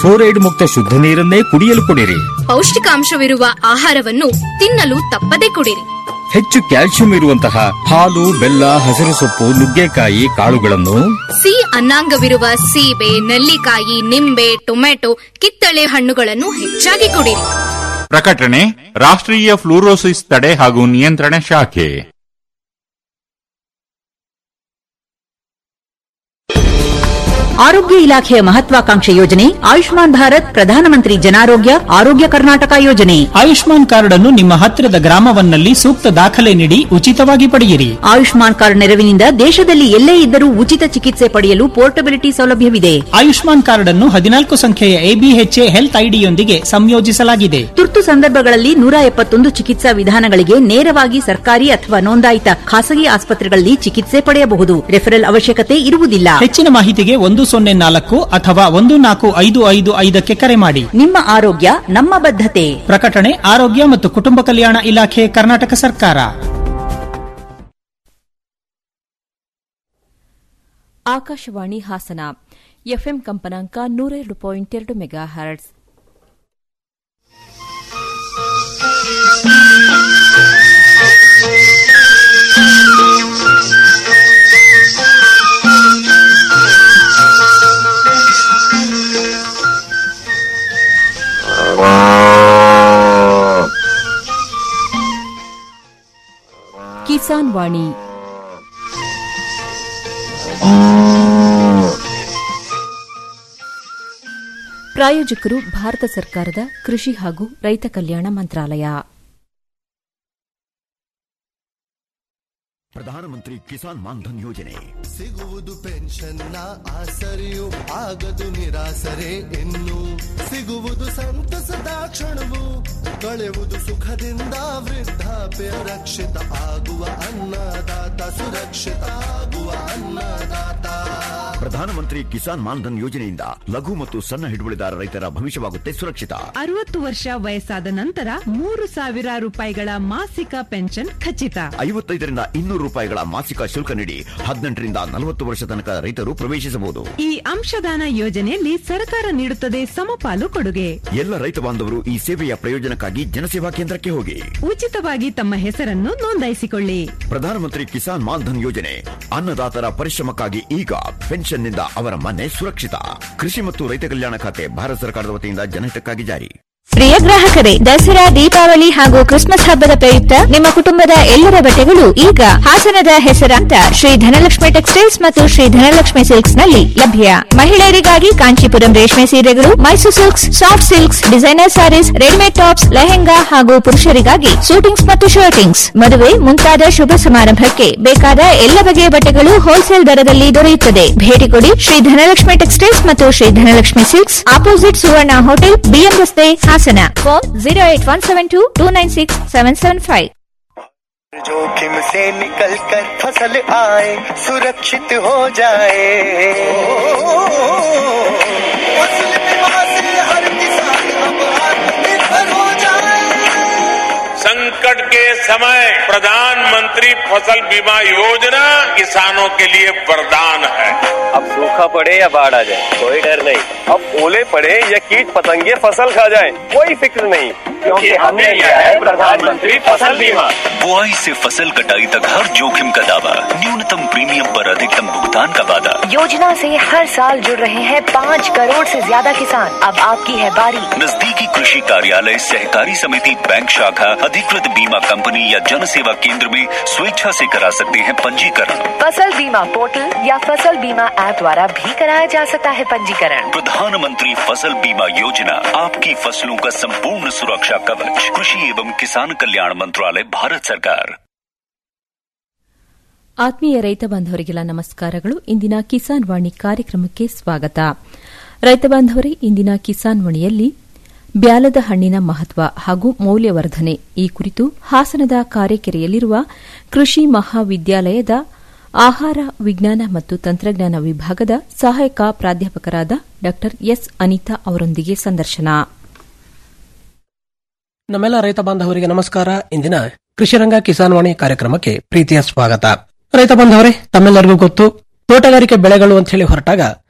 Fluoride ಮುಕ್ತ ಶುದ್ಧ ನೀರನ್ನೇ ಕುಡಿಯಲು ಕೊಡಿರಿ ಪೌಷ್ಟಿಕಾಂಶವಿರುವ ಆಹಾರವನ್ನು ತಿನ್ನಲು ತಪ್ಪದೆ ಕುಡಿರಿ ಹೆಚ್ಚು ಕ್ಯಾಲ್ಸಿಯಂ ಇರುವಂತಹ ಹಾಲು ಬೆಲ್ಲ ಹಸಿರು ಸೊಪ್ಪು ನುಗ್ಗೆಕಾಯಿ ಕಾಳುಗಳನ್ನು ಸಿ ಅನ್ನಾಂಗವಿರುವ ಸೀಬೆ ನೆಲ್ಲಿಕಾಯಿ ನಿಂಬೆ ಟೊಮೆಟೊ ಕಿತ್ತಳೆ ಹಣ್ಣುಗಳನ್ನು ಹೆಚ್ಚಾಗಿ ಕುಡಿರಿ ಪ್ರಕಟಣೆ ರಾಷ್ಟ್ರೀಯ ಫ್ಲೂರೋಸಿಸ್ ತಡೆ ಹಾಗೂ ನಿಯಂತ್ರಣ ಶಾಖೆ ಆರೋಗ್ಯ ಇಲಾಖೆಯ ಮಹತ್ವಾಕಾಂಕ್ಷೆ ಯೋಜನೆ ಆಯುಷ್ಮಾನ್ ಭಾರತ್ ಪ್ರಧಾನಮಂತ್ರಿ ಜನಾರೋಗ್ಯ ಆರೋಗ್ಯ ಕರ್ನಾಟಕ ಯೋಜನೆ ಆಯುಷ್ಮಾನ್ ಕಾರ್ಡ್ ಅನ್ನು ನಿಮ್ಮ ಹತ್ತಿರದ ಗ್ರಾಮವನ್ನಲ್ಲಿ ಸೂಕ್ತ ದಾಖಲೆ ನೀಡಿ ಉಚಿತವಾಗಿ ಪಡೆಯಿರಿ ಆಯುಷ್ಮಾನ್ ಕಾರ್ಡ್ ನೆರವಿನಿಂದ ದೇಶದಲ್ಲಿ ಎಲ್ಲೇ ಇದ್ದರೂ ಉಚಿತ ಚಿಕಿತ್ಸೆ ಪಡೆಯಲು ಪೋರ್ಟಬಿಲಿಟಿ ಸೌಲಭ್ಯವಿದೆ ಆಯುಷ್ಮಾನ್ ಕಾರ್ಡ್ ಅನ್ನು ಹದಿನಾಲ್ಕು ಸಂಖ್ಯೆಯ ಎಬಿಎಚ್ಎ ಹೆಲ್ತ್ ಐಡಿಯೊಂದಿಗೆ ಸಂಯೋಜಿಸಲಾಗಿದೆ ತುರ್ತು ಸಂದರ್ಭಗಳಲ್ಲಿ ನೂರ ಎಪ್ಪತ್ತೊಂದು ಚಿಕಿತ್ಸಾ ವಿಧಾನಗಳಿಗೆ ನೇರವಾಗಿ ಸರ್ಕಾರಿ ಅಥವಾ ನೋಂದಾಯಿತ ಖಾಸಗಿ ಆಸ್ಪತ್ರೆಗಳಲ್ಲಿ ಚಿಕಿತ್ಸೆ ಪಡೆಯಬಹುದು ರೆಫರಲ್ ಅವಶ್ಯಕತೆ ಇರುವುದಿಲ್ಲ ಹೆಚ್ಚಿನ ಮಾಹಿತಿಗೆ ಒಂದು ಸೊನ್ನೆ ನಾಲ್ಕು ಅಥವಾ ಒಂದು ನಾಲ್ಕು ಐದು ಐದು ಐದಕ್ಕೆ ಕರೆ ಮಾಡಿ ನಿಮ್ಮ ಆರೋಗ್ಯ ನಮ್ಮ ಬದ್ಧತೆ ಪ್ರಕಟಣೆ ಆರೋಗ್ಯ ಮತ್ತು ಕುಟುಂಬ ಕಲ್ಯಾಣ ಇಲಾಖೆ ಕರ್ನಾಟಕ ಸರ್ಕಾರ ಆಕಾಶವಾಣಿ ಹಾಸನ ಎಫ್ಎಂ ಕಂಪನಾಂಕ ನೂರ ಎರಡು ಪಾಯಿಂಟ್ ಎರಡು ಮೆಗಾ ಹರ್ಟ್ಸ್ ಕಿಸಾನ್ ವಾಣಿ ಪ್ರಾಯೋಜಕರು ಭಾರತ ಸರ್ಕಾರದ ಕೃಷಿ ಹಾಗೂ ರೈತ ಕಲ್ಯಾಣ ಮಂತ್ರಾಲಯ ಪ್ರಧಾನಮಂತ್ರಿ ಕಿಸಾನ್ ಮಾನ್ಧನ್ ಯೋಜನೆ ಸಿಗುವುದು ಪೆನ್ಷನ್ನ ಆಸರೆಯು ಆಗದು ನಿರಾಸರೆ ಇನ್ನು ಸಿಗುವುದು ಸಂತಸದ ಕ್ಷಣವು ಕಳೆಯುವುದು ಸುಖದಿಂದ ವೃದ್ಧಾಪ್ಯ ರಕ್ಷಿತ ಆಗುವ ಅನ್ನದಾತ ಸುರಕ್ಷಿತ ಆಗುವ ಅನ್ನದಾತ ಪ್ರಧಾನಮಂತ್ರಿ ಕಿಸಾನ್ ಮಾನ್ಧನ್ ಯೋಜನೆಯಿಂದ ಲಘು ಮತ್ತು ಸಣ್ಣ ಹಿಡುವಳಿದಾರ ರೈತರ ಭವಿಷ್ಯವಾಗುತ್ತೆ ಸುರಕ್ಷಿತ ಅರವತ್ತು ವರ್ಷ ವಯಸ್ಸಾದ ನಂತರ ಮೂರು ಸಾವಿರ ರೂಪಾಯಿಗಳ ಮಾಸಿಕ ಪೆನ್ಷನ್ ಖಚಿತ ಐವತ್ತೈದರಿಂದ ಇನ್ನೂರು ರೂಪಾಯಿಗಳ ಮಾಸಿಕ ಶುಲ್ಕ ನೀಡಿ ಹದಿನೆಂಟರಿಂದ ನಲವತ್ತು ವರ್ಷ ತನಕ ರೈತರು ಪ್ರವೇಶಿಸಬಹುದು ಈ ಅಂಶದಾನ ಯೋಜನೆಯಲ್ಲಿ ಸರ್ಕಾರ ನೀಡುತ್ತದೆ ಸಮಪಾಲು ಕೊಡುಗೆ ಎಲ್ಲ ರೈತ ಬಾಂಧವರು ಈ ಸೇವೆಯ ಪ್ರಯೋಜನಕ್ಕಾಗಿ ಜನಸೇವಾ ಕೇಂದ್ರಕ್ಕೆ ಹೋಗಿ ಉಚಿತವಾಗಿ ತಮ್ಮ ಹೆಸರನ್ನು ನೋಂದಾಯಿಸಿಕೊಳ್ಳಿ ಪ್ರಧಾನಮಂತ್ರಿ ಕಿಸಾನ್ ಮಾನ್ಧನ್ ಯೋಜನೆ ಅನ್ನದಾತರ ಪರಿಶ್ರಮಕ್ಕಾಗಿ ಈಗ ಪೆನ್ಷನ್ನಿಂದ ಅವರ ಮನೆ ಸುರಕ್ಷಿತ ಕೃಷಿ ಮತ್ತು ರೈತ ಕಲ್ಯಾಣ ಖಾತೆ ಭಾರತ ಸರ್ಕಾರದ ವತಿಯಿಂದ ಜನಹಿತಕ್ಕಾಗಿ ಜಾರಿ ಪ್ರಿಯ ಗ್ರಾಹಕರೇ ದಸರಾ ದೀಪಾವಳಿ ಹಾಗೂ ಕ್ರಿಸ್ಮಸ್ ಹಬ್ಬದ ಪ್ರಯುಕ್ತ ನಿಮ್ಮ ಕುಟುಂಬದ ಎಲ್ಲರ ಬಟ್ಟೆಗಳು ಈಗ ಹಾಸನದ ಹೆಸರಾಂತ ಶ್ರೀ ಧನಲಕ್ಷ್ಮಿ ಟೆಕ್ಸ್ಟೈಲ್ಸ್ ಮತ್ತು ಶ್ರೀ ಧನಲಕ್ಷ್ಮಿ ಸಿಲ್ಕ್ಸ್ ನಲ್ಲಿ ಲಭ್ಯ ಮಹಿಳೆಯರಿಗಾಗಿ ಕಾಂಚೀಪುರಂ ರೇಷ್ಮೆ ಸೀರೆಗಳು Mysore silks soft silks designer sarees readymade tops lehenga ಹಾಗೂ ಪುರುಷರಿಗಾಗಿ ಸೂಟಿಂಗ್ಸ್ ಮತ್ತು ಶರ್ಟಿಂಗ್ಸ್ ಮದುವೆ ಮುಂತಾದ ಶುಭ ಸಮಾರಂಭಕ್ಕೆ ಬೇಕಾದ ಎಲ್ಲ ಬಗೆಯ ಬಟ್ಟೆಗಳು ಹೋಲ್ಸೇಲ್ ದರದಲ್ಲಿ ದೊರೆಯುತ್ತದೆ ಭೇಟಿ ಕೊಡಿ ಶ್ರೀ ಧನಲಕ್ಷ್ಮಿ ಟೆಕ್ಸ್ಟೈಲ್ಸ್ ಮತ್ತು Shri Dhanalakshmi silks opposite Suvarna hotel BM ರಸ್ತೆ Hassan phone zero eight one seven two two nine six seven seven five जोखिम से निकल कर फसल आए सुरक्षित हो जाए फसल बीमा से हर किसान अब आत्मनिर्भर हो जाए संकट के समय प्रधानमंत्री फसल बीमा योजना किसानों के लिए वरदान है अब सूखा पड़े या बाढ़ आ जाए कोई डर नहीं अब ओले पड़े या कीट पतंगे फसल खा जाए कोई फिक्र नहीं क्योंकि हमने लिया है प्रधानमंत्री फसल बीमा बुआई से फसल कटाई तक हर जोखिम का दावा न्यूनतम प्रीमियम पर अधिकतम भुगतान का वादा योजना से हर साल जुड़ रहे हैं पाँच करोड़ से ज्यादा किसान अब आपकी है बारी नजदीकी कृषि कार्यालय सहकारी समिति बैंक शाखा अधिकृत बीमा कंपनी या जन सेवा केंद्र में स्वेच्छा से करा सकते हैं पंजीकरण फसल बीमा पोर्टल या फसल बीमा ऐप द्वारा भी कराया जा सकता है पंजीकरण प्रधानमंत्री फसल बीमा योजना आपकी फसलों का संपूर्ण सुरक्षा कवच कृषि एवं किसान कल्याण मंत्रालय भारत सरकार ಆತ್ಮೀಯ ರೈತ ಬಾಂಧವರಿಗೆಲ್ಲ ನಮಸ್ಕಾರಗಳು ಇಂದಿನ ಕಿಸಾನ್ ವಾಣಿ ಕಾರ್ಯಕ್ರಮಕ್ಕೆ ಸ್ವಾಗತ ರೈತ ಬಾಂಧವರೇ ಇಂದಿನ ಕಿಸಾನ್ ವಾಣಿಯಲ್ಲಿ ಬ್ಯಾಲದ ಹಣ್ಣಿನ ಮಹತ್ವ ಹಾಗೂ ಮೌಲ್ಯವರ್ಧನೆ ಈ ಕುರಿತು ಹಾಸನದ ಕಾರೆಕೆರೆಯಲ್ಲಿರುವ ಕೃಷಿ ಮಹಾವಿದ್ಯಾಲಯದ ಆಹಾರ ವಿಜ್ಞಾನ ಮತ್ತು ತಂತ್ರಜ್ಞಾನ ವಿಭಾಗದ ಸಹಾಯಕ ಪ್ರಾಧ್ಯಾಪಕರಾದ ಡಾ ಎಸ್ ಅನಿತಾ ಅವರೊಂದಿಗೆ ಸಂದರ್ಶನ ನಮ್ಮೆಲ್ಲ ರೈತ ಬಾಂಧವರಿಗೆ ನಮಸ್ಕಾರ ಇಂದಿನ ಕೃಷಿರಂಗ ಕಿಸಾನ್ ವಾಣಿ ಕಾರ್ಯಕ್ರಮಕ್ಕೆ ಪ್ರೀತಿಯ ಸ್ವಾಗತ ರೈತ ಬಾಂಧವರೇ ತಮ್ಮೆಲ್ಲರಿಗೂ ಗೊತ್ತು ತೋಟಗಾರಿಕೆ ಬೆಳೆಗಳು ಅಂತ ಹೇಳಿ ಹೊರಟಾಗ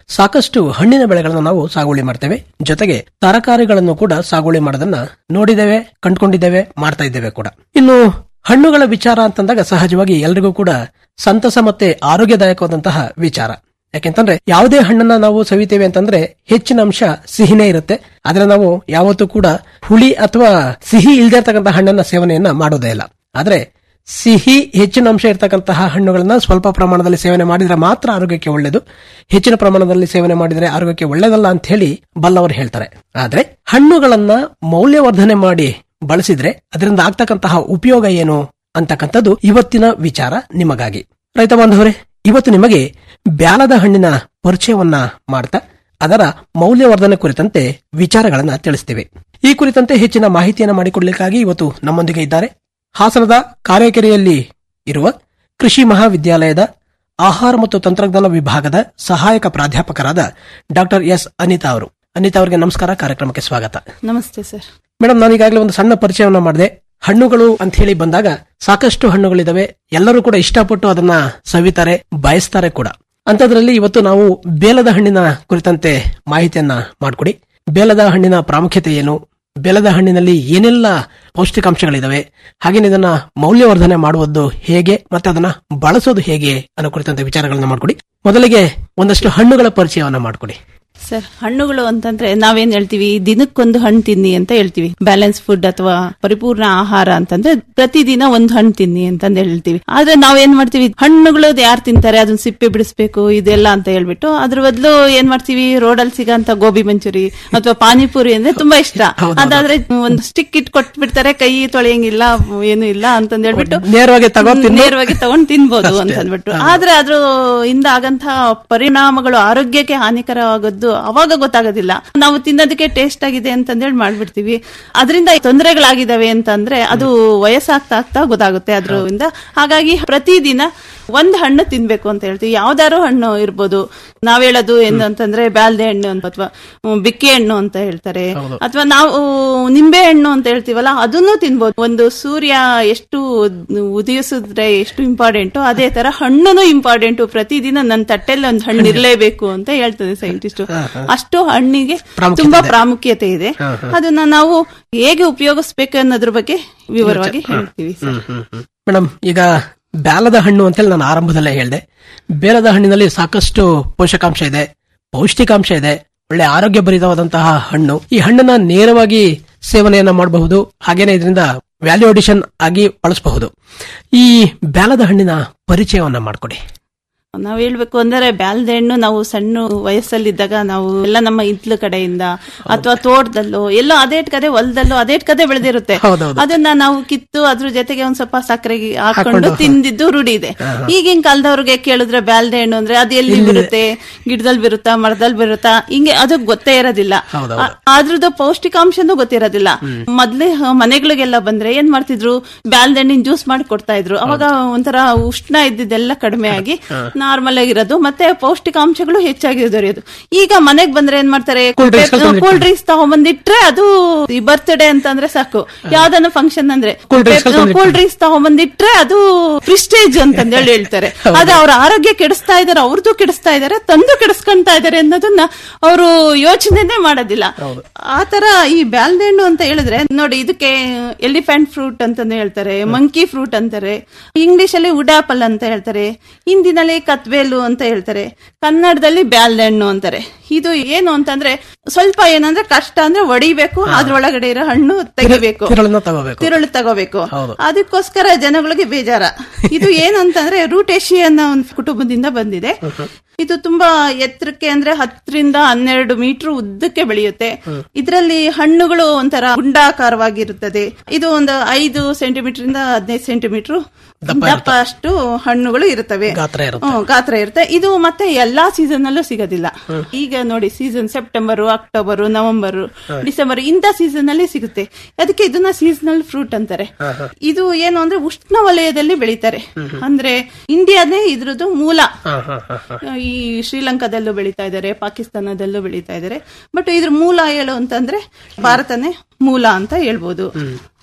ಸಾಕಷ್ಟು ಹಣ್ಣಿನ ಬೆಳೆಗಳನ್ನು ನಾವು ಸಾಗುವಳಿ ಮಾಡ್ತೇವೆ ಜೊತೆಗೆ ತರಕಾರಿಗಳನ್ನು ಕೂಡ ಸಾಗುವಳಿ ಮಾಡೋದನ್ನ ನೋಡಿದ್ದೇವೆ ಕಂಡುಕೊಂಡಿದ್ದೇವೆ ಮಾಡ್ತಾ ಇದ್ದೇವೆ ಕೂಡ ಇನ್ನು ಹಣ್ಣುಗಳ ವಿಚಾರ ಅಂತಂದಾಗ ಸಹಜವಾಗಿ ಎಲ್ರಿಗೂ ಕೂಡ ಸಂತಸ ಮತ್ತೆ ಆರೋಗ್ಯದಾಯಕವಾದಂತಹ ವಿಚಾರ ಯಾಕೆಂತಂದ್ರೆ ಯಾವುದೇ ಹಣ್ಣನ್ನ ನಾವು ಸವಿತೇವೆ ಅಂತಂದ್ರೆ ಹೆಚ್ಚಿನ ಅಂಶ ಸಿಹಿನೇ ಇರುತ್ತೆ ಆದ್ರೆ ನಾವು ಯಾವತ್ತೂ ಕೂಡ ಹುಳಿ ಅಥವಾ ಸಿಹಿ ಇಲ್ದೇ ಇರ್ತಕ್ಕಂತಹ ಹಣ್ಣನ್ನ ಸೇವನೆಯನ್ನ ಮಾಡೋದೇ ಇಲ್ಲ ಆದ್ರೆ ಸಿಹಿ ಹೆಚ್ಚಿನ ಅಂಶ ಇರತಕ್ಕಂತಹ ಹಣ್ಣುಗಳನ್ನ ಸ್ವಲ್ಪ ಪ್ರಮಾಣದಲ್ಲಿ ಸೇವನೆ ಮಾಡಿದ್ರೆ ಮಾತ್ರ ಆರೋಗ್ಯಕ್ಕೆ ಒಳ್ಳೆಯದು ಹೆಚ್ಚಿನ ಪ್ರಮಾಣದಲ್ಲಿ ಸೇವನೆ ಮಾಡಿದರೆ ಆರೋಗ್ಯಕ್ಕೆ ಒಳ್ಳೆಯದಲ್ಲ ಅಂತ ಹೇಳಿ ಬಲ್ಲವರು ಹೇಳ್ತಾರೆ ಆದ್ರೆ ಹಣ್ಣುಗಳನ್ನ ಮೌಲ್ಯವರ್ಧನೆ ಮಾಡಿ ಬಳಸಿದ್ರೆ ಅದರಿಂದ ಆಗ್ತಕ್ಕಂತಹ ಉಪಯೋಗ ಏನು ಅಂತಕ್ಕಂಥದ್ದು ಇವತ್ತಿನ ವಿಚಾರ ನಿಮಗಾಗಿ ರೈತ ಬಾಂಧವರೇ ಇವತ್ತು ನಿಮಗೆ ಬ್ಯಾಲದ ಹಣ್ಣಿನ ಪರಿಚಯವನ್ನ ಮಾಡ್ತಾ ಅದರ ಮೌಲ್ಯವರ್ಧನೆ ಕುರಿತಂತೆ ವಿಚಾರಗಳನ್ನ ತಿಳಿಸ್ತೇವೆ ಈ ಕುರಿತಂತೆ ಹೆಚ್ಚಿನ ಮಾಹಿತಿಯನ್ನು ಮಾಡಿಕೊಡ್ಲಿಕ್ಕಾಗಿ ಇವತ್ತು ನಮ್ಮೊಂದಿಗೆ ಇದ್ದಾರೆ ಹಾಸನದ ಕಾರೇಕೆರೆಯಲ್ಲಿ ಇರುವ ಕೃಷಿ ಮಹಾವಿದ್ಯಾಲಯದ ಆಹಾರ ಮತ್ತು ತಂತ್ರಜ್ಞಾನ ವಿಭಾಗದ ಸಹಾಯಕ ಪ್ರಾಧ್ಯಾಪಕರಾದ ಡಾಕ್ಟರ್ ಎಸ್ ಅನಿತಾ ಅವರು ಅನಿತಾ ಅವರಿಗೆ ನಮಸ್ಕಾರ ಕಾರ್ಯಕ್ರಮಕ್ಕೆ ಸ್ವಾಗತ ನಮಸ್ತೆ ಸರ್ ಮೇಡಮ್ ನಾನು ಈಗಾಗಲೇ ಒಂದು ಸಣ್ಣ ಪರಿಚಯವನ್ನ ಮಾಡಿದೆ ಹಣ್ಣುಗಳು ಅಂತ ಹೇಳಿ ಬಂದಾಗ ಸಾಕಷ್ಟು ಹಣ್ಣುಗಳಿದಾವೆ ಎಲ್ಲರೂ ಕೂಡ ಇಷ್ಟಪಟ್ಟು ಅದನ್ನ ಸವಿತಾರೆ ಬಯಸ್ತಾರೆ ಕೂಡ ಅಂತದ್ರಲ್ಲಿ ಇವತ್ತು ನಾವು ಬೇಲದ ಹಣ್ಣಿನ ಕುರಿತಂತೆ ಮಾಹಿತಿಯನ್ನ ಮಾಡಿಕೊಡಿ ಬೇಲದ ಹಣ್ಣಿನ ಪ್ರಾಮುಖ್ಯತೆ ಏನು ಬೇಲದ ಹಣ್ಣಿನಲ್ಲಿ ಏನೆಲ್ಲ ಪೌಷ್ಟಿಕಾಂಶಗಳಿದಾವೆ ಹಾಗೇನೆ ಇದನ್ನ ಮೌಲ್ಯವರ್ಧನೆ ಮಾಡುವುದು ಹೇಗೆ ಮತ್ತೆ ಅದನ್ನ ಬಳಸೋದು ಹೇಗೆ ಅನ್ನೋ ಕುರಿತಂತೆ ವಿಚಾರಗಳನ್ನ ಮಾಡ್ಕೊಡಿ ಮೊದಲಿಗೆ ಒಂದಷ್ಟು ಹಣ್ಣುಗಳ ಪರಿಚಯವನ್ನ ಮಾಡ್ಕೊಡಿ ಸರ್ ಹಣ್ಣುಗಳು ಅಂತಂದ್ರೆ ನಾವೇನ್ ಹೇಳ್ತೀವಿ ದಿನಕ್ಕೊಂದು ಹಣ್ಣು ತಿನ್ನಿ ಅಂತ ಹೇಳ್ತೀವಿ ಬ್ಯಾಲೆನ್ಸ್ ಫುಡ್ ಅಥವಾ ಪರಿಪೂರ್ಣ ಆಹಾರ ಅಂತಂದ್ರೆ ಪ್ರತಿದಿನ ಒಂದು ಹಣ್ಣು ತಿನ್ನಿ ಅಂತಂದ್ ಹೇಳ್ತೀವಿ ಆದ್ರೆ ನಾವೇನ್ ಮಾಡ್ತೀವಿ ಹಣ್ಣುಗಳು ಯಾರು ತಿಂತಾರೆ ಅದನ್ನ ಸಿಪ್ಪೆ ಬಿಡಿಸ್ಬೇಕು ಇದೆಲ್ಲ ಅಂತ ಹೇಳ್ಬಿಟ್ಟು ಅದ್ರ ಬದಲು ಏನ್ ಮಾಡ್ತೀವಿ ರೋಡಲ್ಲಿ ಸಿಗಂತ ಗೋಬಿ ಮಂಚೂರಿ ಅಥವಾ ಪಾನಿಪುರಿ ಅಂದ್ರೆ ತುಂಬಾ ಇಷ್ಟ ಅದಾದ್ರೆ ಒಂದು ಸ್ಟಿಕ್ ಇಟ್ ಕೊಟ್ಬಿಡ್ತಾರೆ ಕೈ ತೊಳೆಯಂಗಿಲ್ಲ ಏನು ಇಲ್ಲ ಅಂತಂದ್ ಹೇಳ್ಬಿಟ್ಟು ನೇರವಾಗಿ ತಗೊಂಡ್ ತಿನ್ನು. ನೇರವಾಗಿ ತಗೊಂಡ್ ತಿನ್ಬೋದು ಅಷ್ಟೇ. ಅಂತ ಅಂದ್ಬಿಟ್ಟು ಆದ್ರೆ ಅದ್ರ ಇಂದ ಆಗಂತ ಪರಿಣಾಮಗಳು ಆರೋಗ್ಯಕ್ಕೆ ಹಾನಿಕರವಾಗದ್ದು ಅವಾಗ ಗೊತ್ತಾಗೋದಿಲ್ಲ ನಾವು ತಿನ್ನೋದಕ್ಕೆ ಟೇಸ್ಟ್ ಆಗಿದೆ ಅಂತಂದೇಳಿ ಮಾಡ್ಬಿಡ್ತೀವಿ ಅದರಿಂದ ತೊಂದರೆಗಳಾಗಿದ್ದಾವೆ ಅಂತಂದ್ರೆ ಅದು ವಯಸ್ಸಾಗ್ತಾ ಆಗ್ತಾ ಗೊತ್ತಾಗುತ್ತೆ ಅದ್ರಿಂದ ಹಾಗಾಗಿ ಪ್ರತಿದಿನ ಒಂದ್ ಹಣ್ಣು ತಿನ್ಬೇಕು ಅಂತ ಹೇಳ್ತೀವಿ ಯಾವ್ದಾರು ಹಣ್ಣು ಇರ್ಬೋದು ನಾವ್ ಹೇಳೋದು ಏನು ಅಂತಂದ್ರೆ ಬ್ಯಾಲ್ದೆ ಹಣ್ಣು ಅಂತ ಅಥವಾ ಬಿಕ್ಕೆ ಹಣ್ಣು ಅಂತ ಹೇಳ್ತಾರೆ ಅಥವಾ ನಾವು ನಿಂಬೆ ಹಣ್ಣು ಅಂತ ಹೇಳ್ತೀವಲ್ಲ ಅದನ್ನು ತಿನ್ಬೋದು ಒಂದು ಸೂರ್ಯ ಎಷ್ಟು ಉದಯಿಸಿದ್ರೆ ಎಷ್ಟು ಇಂಪಾರ್ಟೆಂಟು ಅದೇ ತರ ಹಣ್ಣುನು ಇಂಪಾರ್ಟೆಂಟು ಪ್ರತಿದಿನ ನನ್ನ ತಟ್ಟೆಲ್ಲಿ ಒಂದು ಹಣ್ಣು ಇರಲೇಬೇಕು ಅಂತ ಹೇಳ್ತದೆ ಸೈಂಟಿಸ್ಟ್ ಅಷ್ಟು ಹಣ್ಣಿಗೆ ಪ್ರಾಮುಖ್ಯತೆ ತುಂಬಾ ಇದೆ. ಪ್ರಾಮುಖ್ಯತೆ ಇದೆ ಹಾ, ಹಾ. ಅದನ್ನ ನಾವು ಹೇಗೆ ಉಪಯೋಗಿಸ್ಬೇಕು ಅನ್ನೋದ್ರ ಬಗ್ಗೆ ವಿವರವಾಗಿ ಹೇಳ್ತೀವಿ ಸರ್ ಮೇಡಮ್ ಈಗ ಬ್ಯಾಲದ ಹಣ್ಣು ಅಂತೇಳಿ ನಾನು ಆರಂಭದಲ್ಲೇ ಹೇಳಿದೆ ಬೇಲದ ಹಣ್ಣಿನಲ್ಲಿ ಸಾಕಷ್ಟು ಪೋಷಕಾಂಶ ಇದೆ ಪೌಷ್ಟಿಕಾಂಶ ಇದೆ ಒಳ್ಳೆ ಆರೋಗ್ಯ ಭರಿತವಾದಂತಹ ಹಣ್ಣು ಈ ಹಣ್ಣನ್ನ ನೇರವಾಗಿ ಸೇವನೆಯನ್ನ ಮಾಡಬಹುದು ಹಾಗೇನೆ ಇದರಿಂದ ವ್ಯಾಲ್ಯೂ ಅಡಿಷನ್ ಆಗಿ ಬಳಸಬಹುದು ಈ ಬ್ಯಾಲದ ಹಣ್ಣಿನ ಪರಿಚಯವನ್ನ ಮಾಡ್ಕೊಡಿ ನಾವ್ ಹೇಳ್ಬೇಕು ಅಂದ್ರೆ ಬ್ಯಾಲ್ದೆ ಹಣ್ಣು ನಾವು ಸಣ್ಣ ವಯಸ್ಸಲ್ಲಿದ್ದಾಗ ನಾವು ಎಲ್ಲ ನಮ್ಮ ಇತ್ಲು ಕಡೆಯಿಂದ ಅಥವಾ ತೋಟದಲ್ಲೋ ಎಲ್ಲೋ ಅದೇಟ್ ಕದೆ ಹೊಲದಲ್ಲೋ ಅದೇಟ್ ಕದೆ ಬೆಳೆದಿರುತ್ತೆ ಹೌದೌದು. ಅದನ್ನ ನಾವು ಕಿತ್ತು ಅದ್ರ ಜೊತೆಗೆ ಒಂದ್ ಸ್ವಲ್ಪ ಸಕ್ಕರೆ ಹಾಕೊಂಡು, ಹಾಕೊಂಡು ತಿಂದಿದ್ದು ರೂಢಿ ಇದೆ ಈಗಿನ ಕಾಲದವ್ರಿಗೆ ಕೇಳಿದ್ರೆ ಬ್ಯಾಲ್ದೆ ಹಣ್ಣು ಅಂದ್ರೆ ಅದು ಎಲ್ಲಿ ಬರುತ್ತೆ ಗಿಡದಲ್ಲಿ ಬರುತ್ತಾ ಮರದಲ್ಲಿ ಬರುತ್ತಾ ಹಿಂಗೆ ಅದು ಗೊತ್ತೇ ಇರೋದಿಲ್ಲ ಹೌದೌದು. ಆ- ಅದ್ರದ್ದು ಪೌಷ್ಟಿಕಾಂಶನೂ ಗೊತ್ತಿರೋದಿಲ್ಲ ಮೊದ್ಲೇ ಹ, ಮನೆಗಳಿಗೆಲ್ಲ ಬಂದ್ರೆ ಏನ್ ಮಾಡ್ತಿದ್ರು ಬ್ಯಾಲ್ದೆ ಹಣ್ಣಿನ ಜ್ಯೂಸ್ ಮಾಡಿ ಕೊಡ್ತಾ ಇದ್ರು ಅವಾಗ ಒಂಥರ ಉಷ್ಣ ಇದ್ದಿದ್ದೆಲ್ಲ ಕಡಿಮೆ ಆಗಿ ನಾರ್ಮಲ್ ಆಗಿರೋದು ಮತ್ತೆ ಪೌಷ್ಟಿಕಾಂಶಗಳು ಹೆಚ್ಚಾಗಿ ದೊರೆಯೋದು ಈಗ ಮನೆಗ್ ಬಂದ್ರೆ ಏನ್ ಮಾಡ್ತಾರೆ Cool drinks ತಂದಿಟ್ರೆ. ಕೂಲ್ ಡ್ರಿಂಕ್ಸ್ ತಗೊಂಬಂದಿಟ್ರೆ ಅದು ಈ ಬರ್ತ್ಡೇ ಅಂತಂದ್ರೆ ಸಾಕು ಯಾವ್ದನ್ನ ಫಂಕ್ಷನ್ ಅಂದ್ರೆ Cool drinks ತಂದಿಟ್ರೆ. ಕೂಲ್ ಡ್ರಿಂಕ್ಸ್ ತಗೊಂಬಂದಿಟ್ರೆ ಅದು ಪ್ರಿಸ್ಟೇಜ್ ಅಂತಂದೇಳಿ ಹೇಳ್ತಾರೆ ಅದು ಅವ್ರ ಆರೋಗ್ಯ ಕೆಡಿಸ್ತಾ ಇದಾರೆ ಅವ್ರದ್ದು ಕೆಡಿಸ್ತಾ ಇದಾರೆ ತಂದು ಕೆಡಿಸ್ಕೊಂತಾ ಇದಾರೆ ಅನ್ನೋದನ್ನ ಅವರು ಯೋಚನೆನೇ ಮಾಡೋದಿಲ್ಲ ಆತರ ಈ ಬ್ಯಾಲ್ದೆ ಹಣ್ಣು ಅಂತ ಹೇಳಿದ್ರೆ ನೋಡಿ ಇದಕ್ಕೆ ಎಲಿಫೆಂಟ್ ಫ್ರೂಟ್ ಅಂತಾನೆ ಹೇಳ್ತಾರೆ ಮಂಕಿ ಫ್ರೂಟ್ ಅಂತಾರೆ ಇಂಗ್ಲಿಷ್ ಅಲ್ಲಿ ವುಡ್ ಆಪಲ್ ಅಂತ ಹೇಳ್ತಾರೆ ಹಿಂದಿನಲ್ಲಿ ಕತ್ವೇಲು ಅಂತ ಹೇಳ್ತಾರೆ ಕನ್ನಡದಲ್ಲಿ ಬ್ಯಾಲ್ದೆ ಹಣ್ಣು ಅಂತಾರೆ ಇದು ಏನು ಅಂತಂದ್ರೆ ಸ್ವಲ್ಪ ಏನಂದ್ರೆ ಕಷ್ಟ ಅಂದ್ರೆ ಒಡಿಬೇಕು ಅದ್ರೊಳಗಡೆ ಇರೋ ಹಣ್ಣು ತೆಗಿಬೇಕು ತಿರುಳನ್ನ ತಗೋಬೇಕು ತಿರುಳು ತಗೋಬೇಕು ಹೌದು. ಅದಕ್ಕೋಸ್ಕರ ಜನಗಳಿಗೆ ಬೇಜಾರ ಇದು ಏನಂತಂದ್ರೆ ರೂಟೇಶಿ ಅನ್ನೋ ಒಂದು ಕುಟುಂಬದಿಂದ ಬಂದಿದೆ ಇದು ತುಂಬಾ ಎತ್ತರಕ್ಕೆ ಅಂದ್ರೆ ಹತ್ತರಿಂದ ಹನ್ನೆರಡು ಮೀಟರ್ ಉದ್ದಕ್ಕೆ ಬೆಳೆಯುತ್ತೆ ಇದರಲ್ಲಿ ಹಣ್ಣುಗಳು ಒಂಥರ ಗುಂಡಾಕಾರವಾಗಿರುತ್ತದೆ ಇದು ಒಂದು ಐದು ಸೆಂಟಿಮೀಟರ್ ಇಂದ ಹದಿನೈದು ಸೆಂಟಿಮೀಟರ್ ದಪ್ಪ ಅಷ್ಟು ಹಣ್ಣುಗಳು ಇರುತ್ತವೆ ಗಾತ್ರ ಇರುತ್ತೆ. ಹ್ಮ್, ಗಾತ್ರ ಇರುತ್ತೆ ಇದು ಮತ್ತೆ ಎಲ್ಲಾ ಸೀಸನ್ ಅಲ್ಲೂ ಸಿಗೋದಿಲ್ಲ ಈಗ ನೋಡಿ season September October November December ಇಂಥ ಸೀಸನ್ ಅಲ್ಲಿ ಸಿಗುತ್ತೆ ಅದಕ್ಕೆ ಇದನ್ನ ಸೀಸನಲ್ ಫ್ರೂಟ್ ಅಂತಾರೆ ಇದು ಏನು ಅಂದ್ರೆ ಉಷ್ಣ ವಲಯದಲ್ಲಿ ಬೆಳೀತಾರೆ ಅಂದ್ರೆ ಇಂಡಿಯಾನೇ ಇದ್ರದ್ದು ಮೂಲ ಈ ಶ್ರೀಲಂಕಾದಲ್ಲೂ ಬೆಳೀತಾ ಇದ್ದಾರೆ ಪಾಕಿಸ್ತಾನದಲ್ಲೂ ಬೆಳೀತಾ ಇದ್ದಾರೆ ಬಟ್ ಇದ್ರ ಮೂಲ ಹೇಳು ಅಂತಂದ್ರೆ ಭಾರತನೇ ಮೂಲ ಅಂತ ಹೇಳ್ಬೋದು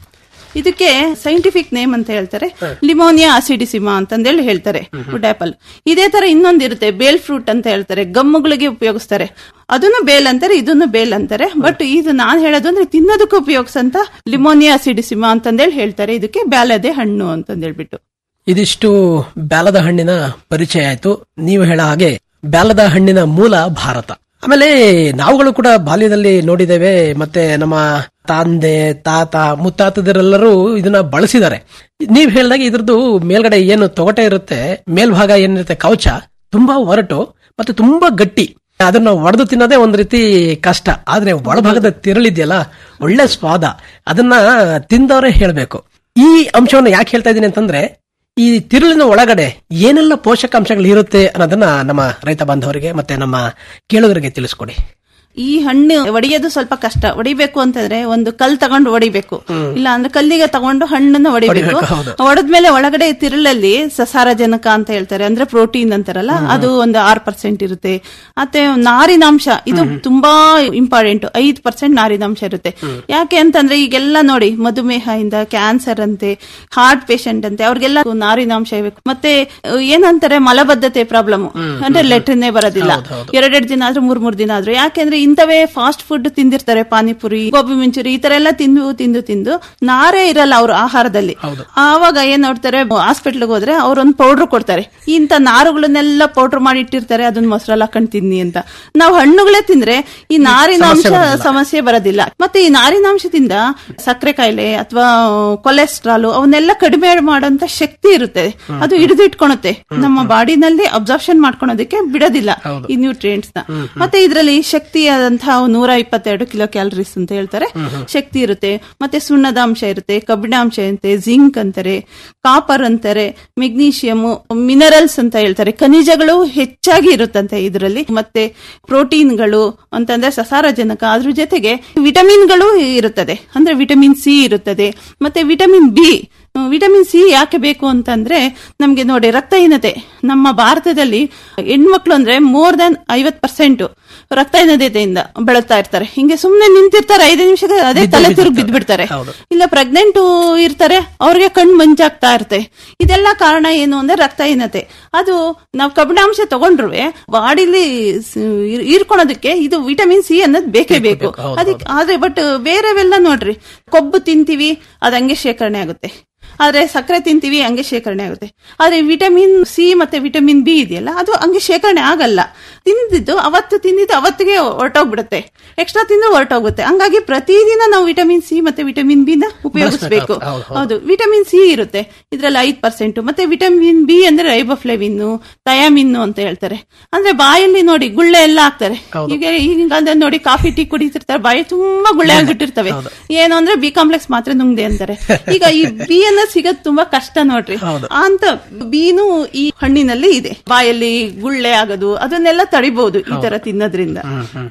ಇದಕ್ಕೆ ಸೈಂಟಿಫಿಕ್ ನೇಮ್ ಅಂತ ಹೇಳ್ತಾರೆ ಲಿಮೋನಿಯಾ ಅಸಿಡಿಸಿಮಾ ಅಂತಂದೇಳಿ ಹೇಳ್ತಾರೆ ವುಡ್ ಆಪಲ್ ಇದೇ ತರ ಇನ್ನೊಂದಿರುತ್ತೆ ಬೇಲ್ ಫ್ರೂಟ್ ಅಂತ ಹೇಳ್ತಾರೆ ಗಮ್ಮುಗಳಿಗೆ ಉಪಯೋಗಿಸ್ತಾರೆ ಅದನ್ನು ಬೇಲ್ ಅಂತಾರೆ ಇದನ್ನು ಬೇಲ್ ಅಂತಾರೆ ಬಟ್ ಇದು ನಾನ್ ಹೇಳೋದು ಅಂದ್ರೆ ತಿನ್ನೋದಕ್ಕೆ ಉಪಯೋಗಿಸಂತ ಲಿಮೋನಿಯಾ ಅಸಿಡಿಸಿಮಾ ಅಂತಂದೇಳಿ ಹೇಳ್ತಾರೆ ಇದಕ್ಕೆ ಬ್ಯಾಲದೆ ಹಣ್ಣು ಅಂತಂದೇಳ್ಬಿಟ್ಟು ಇದಿಷ್ಟು ಬ್ಯಾಲದ ಹಣ್ಣಿನ ಪರಿಚಯ ಆಯ್ತು ನೀವು ಹೇಳ ಹಾಗೆ ಬ್ಯಾಲದ ಹಣ್ಣಿನ ಮೂಲ ಭಾರತ ಆಮೇಲೆ ನಾವುಗಳು ಕೂಡ ಬಾಲ್ಯದಲ್ಲಿ ನೋಡಿದ್ದೇವೆ ಮತ್ತೆ ನಮ್ಮ ತಂದೆ ತಾತ ಮುತ್ತಾತದರೆಲ್ಲರೂ ಇದನ್ನ ಬಳಸಿದ್ದಾರೆ ನೀವ್ ಹೇಳಿದಾಗ ಇದ್ರದ್ದು ಮೇಲ್ಗಡೆ ಏನು ತೊಗಟೆ ಇರುತ್ತೆ ಮೇಲ್ಭಾಗ ಏನಿರುತ್ತೆ ಕವಚ ತುಂಬಾ ಒರಟು ಮತ್ತೆ ತುಂಬಾ ಗಟ್ಟಿ ಅದನ್ನ ಒಡೆದು ತಿನ್ನೋದೇ ಒಂದ್ ರೀತಿ ಕಷ್ಟ ಆದ್ರೆ ಒಳಭಾಗದ ತಿರಳಿದೆಯಲ್ಲ ಒಳ್ಳೆ ಸ್ವಾದ ಅದನ್ನ ತಿಂದವರೇ ಹೇಳ್ಬೇಕು ಈ ಅಂಶವನ್ನು ಯಾಕೆ ಹೇಳ್ತಾ ಇದ್ದೀನಿ ಅಂತಂದ್ರೆ ಈ ತಿರುಳಿನ ಒಳಗಡೆ ಏನೆಲ್ಲ ಪೋಷಕಾಂಶಗಳು ಇರುತ್ತೆ ಅನ್ನೋದನ್ನ ನಮ್ಮ ರೈತ ಬಾಂಧವರಿಗೆ ಮತ್ತೆ ನಮ್ಮ ಕೇಳುಗರಿಗೆ ತಿಳಿಸ್ಕೊಡಿ ಈ ಹಣ್ಣು ಒಡೆಯೋದು ಸ್ವಲ್ಪ ಕಷ್ಟ ಒಡಿಬೇಕು ಅಂತಂದ್ರೆ ಒಂದು ಕಲ್ ತಗೊಂಡು ಒಡಿಬೇಕು ಇಲ್ಲ ಅಂದ್ರೆ ಕಲ್ಲಿಗೆ ತಗೊಂಡು ಹಣ್ಣನ್ನ ಒಡಿಬೇಕು ಒಡಿಬೇಕು, ಹೌದು. ಒಡೆದ್ಮೇಲೆ ಒಳಗಡೆ ತಿರುಳಲ್ಲಿ ಸಸಾರಜನಕ ಅಂತ ಹೇಳ್ತಾರೆ ಅಂದ್ರೆ ಪ್ರೋಟೀನ್ ಅಂತಾರಲ್ಲ ಅದು ಒಂದು ಆರು ಪರ್ಸೆಂಟ್ ಇರುತ್ತೆ ಮತ್ತೆ ನಾರಿನಾಂಶ ಇದು ತುಂಬಾ ಇಂಪಾರ್ಟೆಂಟ್ ಐದ್ ಪರ್ಸೆಂಟ್ ನಾರಿನಾಂಶ ಇರುತ್ತೆ ಯಾಕೆ ಅಂತಂದ್ರೆ ಈಗೆಲ್ಲ ನೋಡಿ ಮಧುಮೇಹದಿಂದ ಕ್ಯಾನ್ಸರ್ ಅಂತೆ ಹಾರ್ಟ್ ಪೇಷಂಟ್ ಅಂತೆ ಅವ್ರಿಗೆಲ್ಲ ನಾರಿನಾಂಶ ಇರಬೇಕು ಮತ್ತೆ ಅಹ್, ಏನಂತಾರೆ ಮಲಬದ್ಧತೆ ಪ್ರಾಬ್ಲಮ್ ಅಂದ್ರೆ ಲೆಟ್ರಿನೇ ಬರೋದಿಲ್ಲ ಎರಡೆರಡು ದಿನ ಆದ್ರೂ ಮೂರ್ ಮೂರ್ ದಿನ ಆದ್ರೂ ಯಾಕೆಂದ್ರೆ ಇಂಥವೇ ಫಾಸ್ಟ್ ಫುಡ್ ತಿಂದಿರ್ತಾರೆ ಪಾನಿಪುರಿ ಗೋಬಿ ಮಂಚೂರಿ ಈ ತರ ಎಲ್ಲ ತಿಂದು ತಿಂದು ತಿಂದು ನಾರೇ ಇರಲ್ಲ ಅವ್ರ ಆಹಾರದಲ್ಲಿ ಆವಾಗ ಏನ್ ನೋಡ್ತಾರೆ ಹಾಸ್ಪಿಟ್ಲ್ಗೆ ಹೋದ್ರೆ ಅವ್ರೊಂದು ಪೌಡರ್ ಕೊಡ್ತಾರೆ ಇಂಥ ನಾರುಗಳನ್ನೆಲ್ಲ ಪೌಡರ್ ಮಾಡಿ ಇಟ್ಟಿರ್ತಾರೆ ಅದನ್ನ ಮೊಸರಲ್ಲಿ ಹಾಕೊಂಡು ತಿನ್ನಿ ಅಂತ ನಾವು ಹಣ್ಣುಗಳೇ ತಿಂದ್ರೆ ಈ ನಾರಿನಾಂಶ ಸಮಸ್ಯೆ ಬರೋದಿಲ್ಲ. ಸಮಸ್ಯೆ ಬರೋದಿಲ್ಲ ಮತ್ತೆ ಈ ನಾರಿನಾಂಶದಿಂದ ಸಕ್ಕರೆ ಕಾಯಿಲೆ ಅಥವಾ ಕೊಲೆಸ್ಟ್ರಾಲ್ ಅವನ್ನೆಲ್ಲ ಕಡಿಮೆ ಮಾಡೋಂತ ಶಕ್ತಿ ಇರುತ್ತೆ ಅದು ಹಿಡಿದು ಇಟ್ಕೊಳುತ್ತೆ ನಮ್ಮ ಬಾಡಿನಲ್ಲಿ ಅಬ್ಸಾರ್ಪ್ಷನ್ ಮಾಡ್ಕೊಳೋದಕ್ಕೆ ಬಿಡೋದಿಲ್ಲ ಈ ನ್ಯೂಟ್ರಿಯೆಂಟ್ಸ್ ನ ಮತ್ತೆ ಇದರಲ್ಲಿ ಶಕ್ತಿಯಾದಂತಹ ನೂರ ಇಪ್ಪತ್ತೆರಡು ಕಿಲೋ ಕ್ಯಾಲರೀಸ್ ಅಂತ ಹೇಳ್ತಾರೆ ಶಕ್ತಿ ಇರುತ್ತೆ ಮತ್ತೆ ಸುಣ್ಣದ ಅಂಶ ಇರುತ್ತೆ ಕಬ್ಬಿಣಾಂಶ ಇರುತ್ತೆ ಜಿಂಕ್ ಅಂತಾರೆ ಕಾಪರ್ ಅಂತಾರೆ ಮೆಗ್ನೀಷಿಯಮ್ ಮಿನರಲ್ಸ್ ಅಂತ ಹೇಳ್ತಾರೆ ಖನಿಜಗಳು ಹೆಚ್ಚಾಗಿ ಇರುತ್ತಂತೆ ಇದರಲ್ಲಿ ಮತ್ತೆ ಪ್ರೋಟೀನ್ಗಳು ಅಂತಂದ್ರೆ ಸಸಾರಜನಕ ಅದ್ರ ಜೊತೆಗೆ ವಿಟಮಿನ್ಗಳು ಇರುತ್ತದೆ ಅಂದ್ರೆ ವಿಟಮಿನ್ ಸಿ ಇರುತ್ತದೆ ಮತ್ತೆ ವಿಟಮಿನ್ ಬಿ ವಿಟಮಿನ್ ಸಿ ಯಾಕೆ ಬೇಕು ಅಂತಂದ್ರೆ ನಮ್ಗೆ ನೋಡಿ ರಕ್ತಹೀನತೆ ನಮ್ಮ ಭಾರತದಲ್ಲಿ ಹೆಣ್ಮಕ್ಳು ಅಂದ್ರೆ ಮೋರ್ ದನ್ ಐವತ್ ಪರ್ಸೆಂಟ್ ರಕ್ತಹೀನತೆಯಿಂದ ಬೆಳತಾ ಇರ್ತಾರೆ ಹಿಂಗೆ ಸುಮ್ನೆ ನಿಂತಿರ್ತಾರೆ ಐದು ನಿಮಿಷದ ಅದೇ ಬಿದ್ದು ತಲೆ ತಿರುಗಿ ಬಿದ್ದಿರ್ತಾರೆ. ಬಿದ್ಬಿಡ್ತಾರೆ ಹೌದು. ಇಲ್ಲ ಪ್ರೆಗ್ನೆಂಟ್ ಇರ್ತಾರೆ ಅವ್ರಿಗೆ ಕಣ್ಣು ಮಂಜಾಗ್ತಾ ಇರುತ್ತೆ ಇದೆಲ್ಲ ಕಾರಣ ಏನು ಅಂದ್ರೆ ರಕ್ತಹೀನತೆ ಅದು ನಾವು ಕಬ್ಬಿಣಾಂಶ ತಗೊಂಡ್ರು ಬಾಡಿಲಿ ಹೀರ್ಕೊಳೋದಕ್ಕೆ ಇದು ವಿಟಮಿನ್ ಸಿ ಅನ್ನೋದು ಬೇಕೇ ಬೇಕು ಅದಕ್ಕೆ ಆದ್ರೆ ಬಟ್ ಬೇರೆವೆಲ್ಲ ನೋಡ್ರಿ ಕೊಬ್ಬು ತಿಂತೀವಿ ಅದು ಹಂಗೆ ಶೇಖರಣೆ ಆಗುತ್ತೆ ಆದ್ರೆ ಸಕ್ಕರೆ ತಿಂತೀವಿ ಹಂಗೆ ಶೇಖರಣೆ ಆಗುತ್ತೆ ಆದ್ರೆ ವಿಟಮಿನ್ ಸಿ ಮತ್ತೆ ವಿಟಮಿನ್ ಬಿ ಇದೆಯಲ್ಲ ಅದು ಹಂಗೆ ಶೇಖರಣೆ ಆಗಲ್ಲ ತಿಂದಿದ್ದು ಅವತ್ತು ತಿಂದಿದ್ದು ಅವತ್ತಿಗೆ ಹೊರಟೋಗ್ಬಿಡುತ್ತೆ ಎಕ್ಸ್ಟ್ರಾ ತಿಂದು ಹೊರಟೋಗುತ್ತೆ ಹಂಗಾಗಿ ಪ್ರತಿದಿನ ನಾವು ವಿಟಮಿನ್ ಸಿ ಮತ್ತೆ ವಿಟಮಿನ್ ಬಿ ನ ಉಪಯೋಗಿಸಬೇಕು ಬಳಸ್ಬೇಕಾಗುತ್ತೆ. ಹೌದು, ಹೌದು. ಹೌದು ವಿಟಮಿನ್ ಸಿ ಇರುತ್ತೆ ಇದ್ರಲ್ಲಿ ಐದ್ ಪರ್ಸೆಂಟ್ ಮತ್ತೆ ವಿಟಮಿನ್ ಬಿ ಅಂದ್ರೆ ರೈಬೋಫ್ಲೆವಿನ್ ಥಯಾಮಿನ್ ಅಂತ ಹೇಳ್ತಾರೆ ಅಂದ್ರೆ ಬಾಯಲ್ಲಿ ನೋಡಿ ಗುಳ್ಳೆ ಎಲ್ಲ ಹಾಕ್ತಾರೆ ಈಗ ಈಗಿನ ಕಾಲದಲ್ಲಿ ನೋಡಿ ಕಾಫಿ ಟೀ ಕುಡಿತಿರ್ತಾರೆ ಬಾಯಿ ತುಂಬಾ ಗುಳ್ಳೆ ಆಗ್ಬಿಟ್ಟಿರ್ತವೆ ಏನು ಅಂದ್ರೆ ಬಿ ಕಾಂಪ್ಲೆಕ್ಸ್ ಮಾತ್ರ ನುಂಗ್ದೆ ಅಂತಾರೆ ಈಗ ಈ ಬಿ ಅನ್ನ ಸಿಗೋದ್ ತುಂಬಾ ಕಷ್ಟ ನೋಡ್ರಿ ಅಂತ ಬೀನು ಈ ಹಣ್ಣಿನಲ್ಲಿ ಇದೆ ಬಾಯಲ್ಲಿ ಗುಳ್ಳೆ ಆಗೋದು ಅದನ್ನೆಲ್ಲ ತಡಿಬಹುದು ಈ ತರ ತಿನ್ನೋದ್ರಿಂದ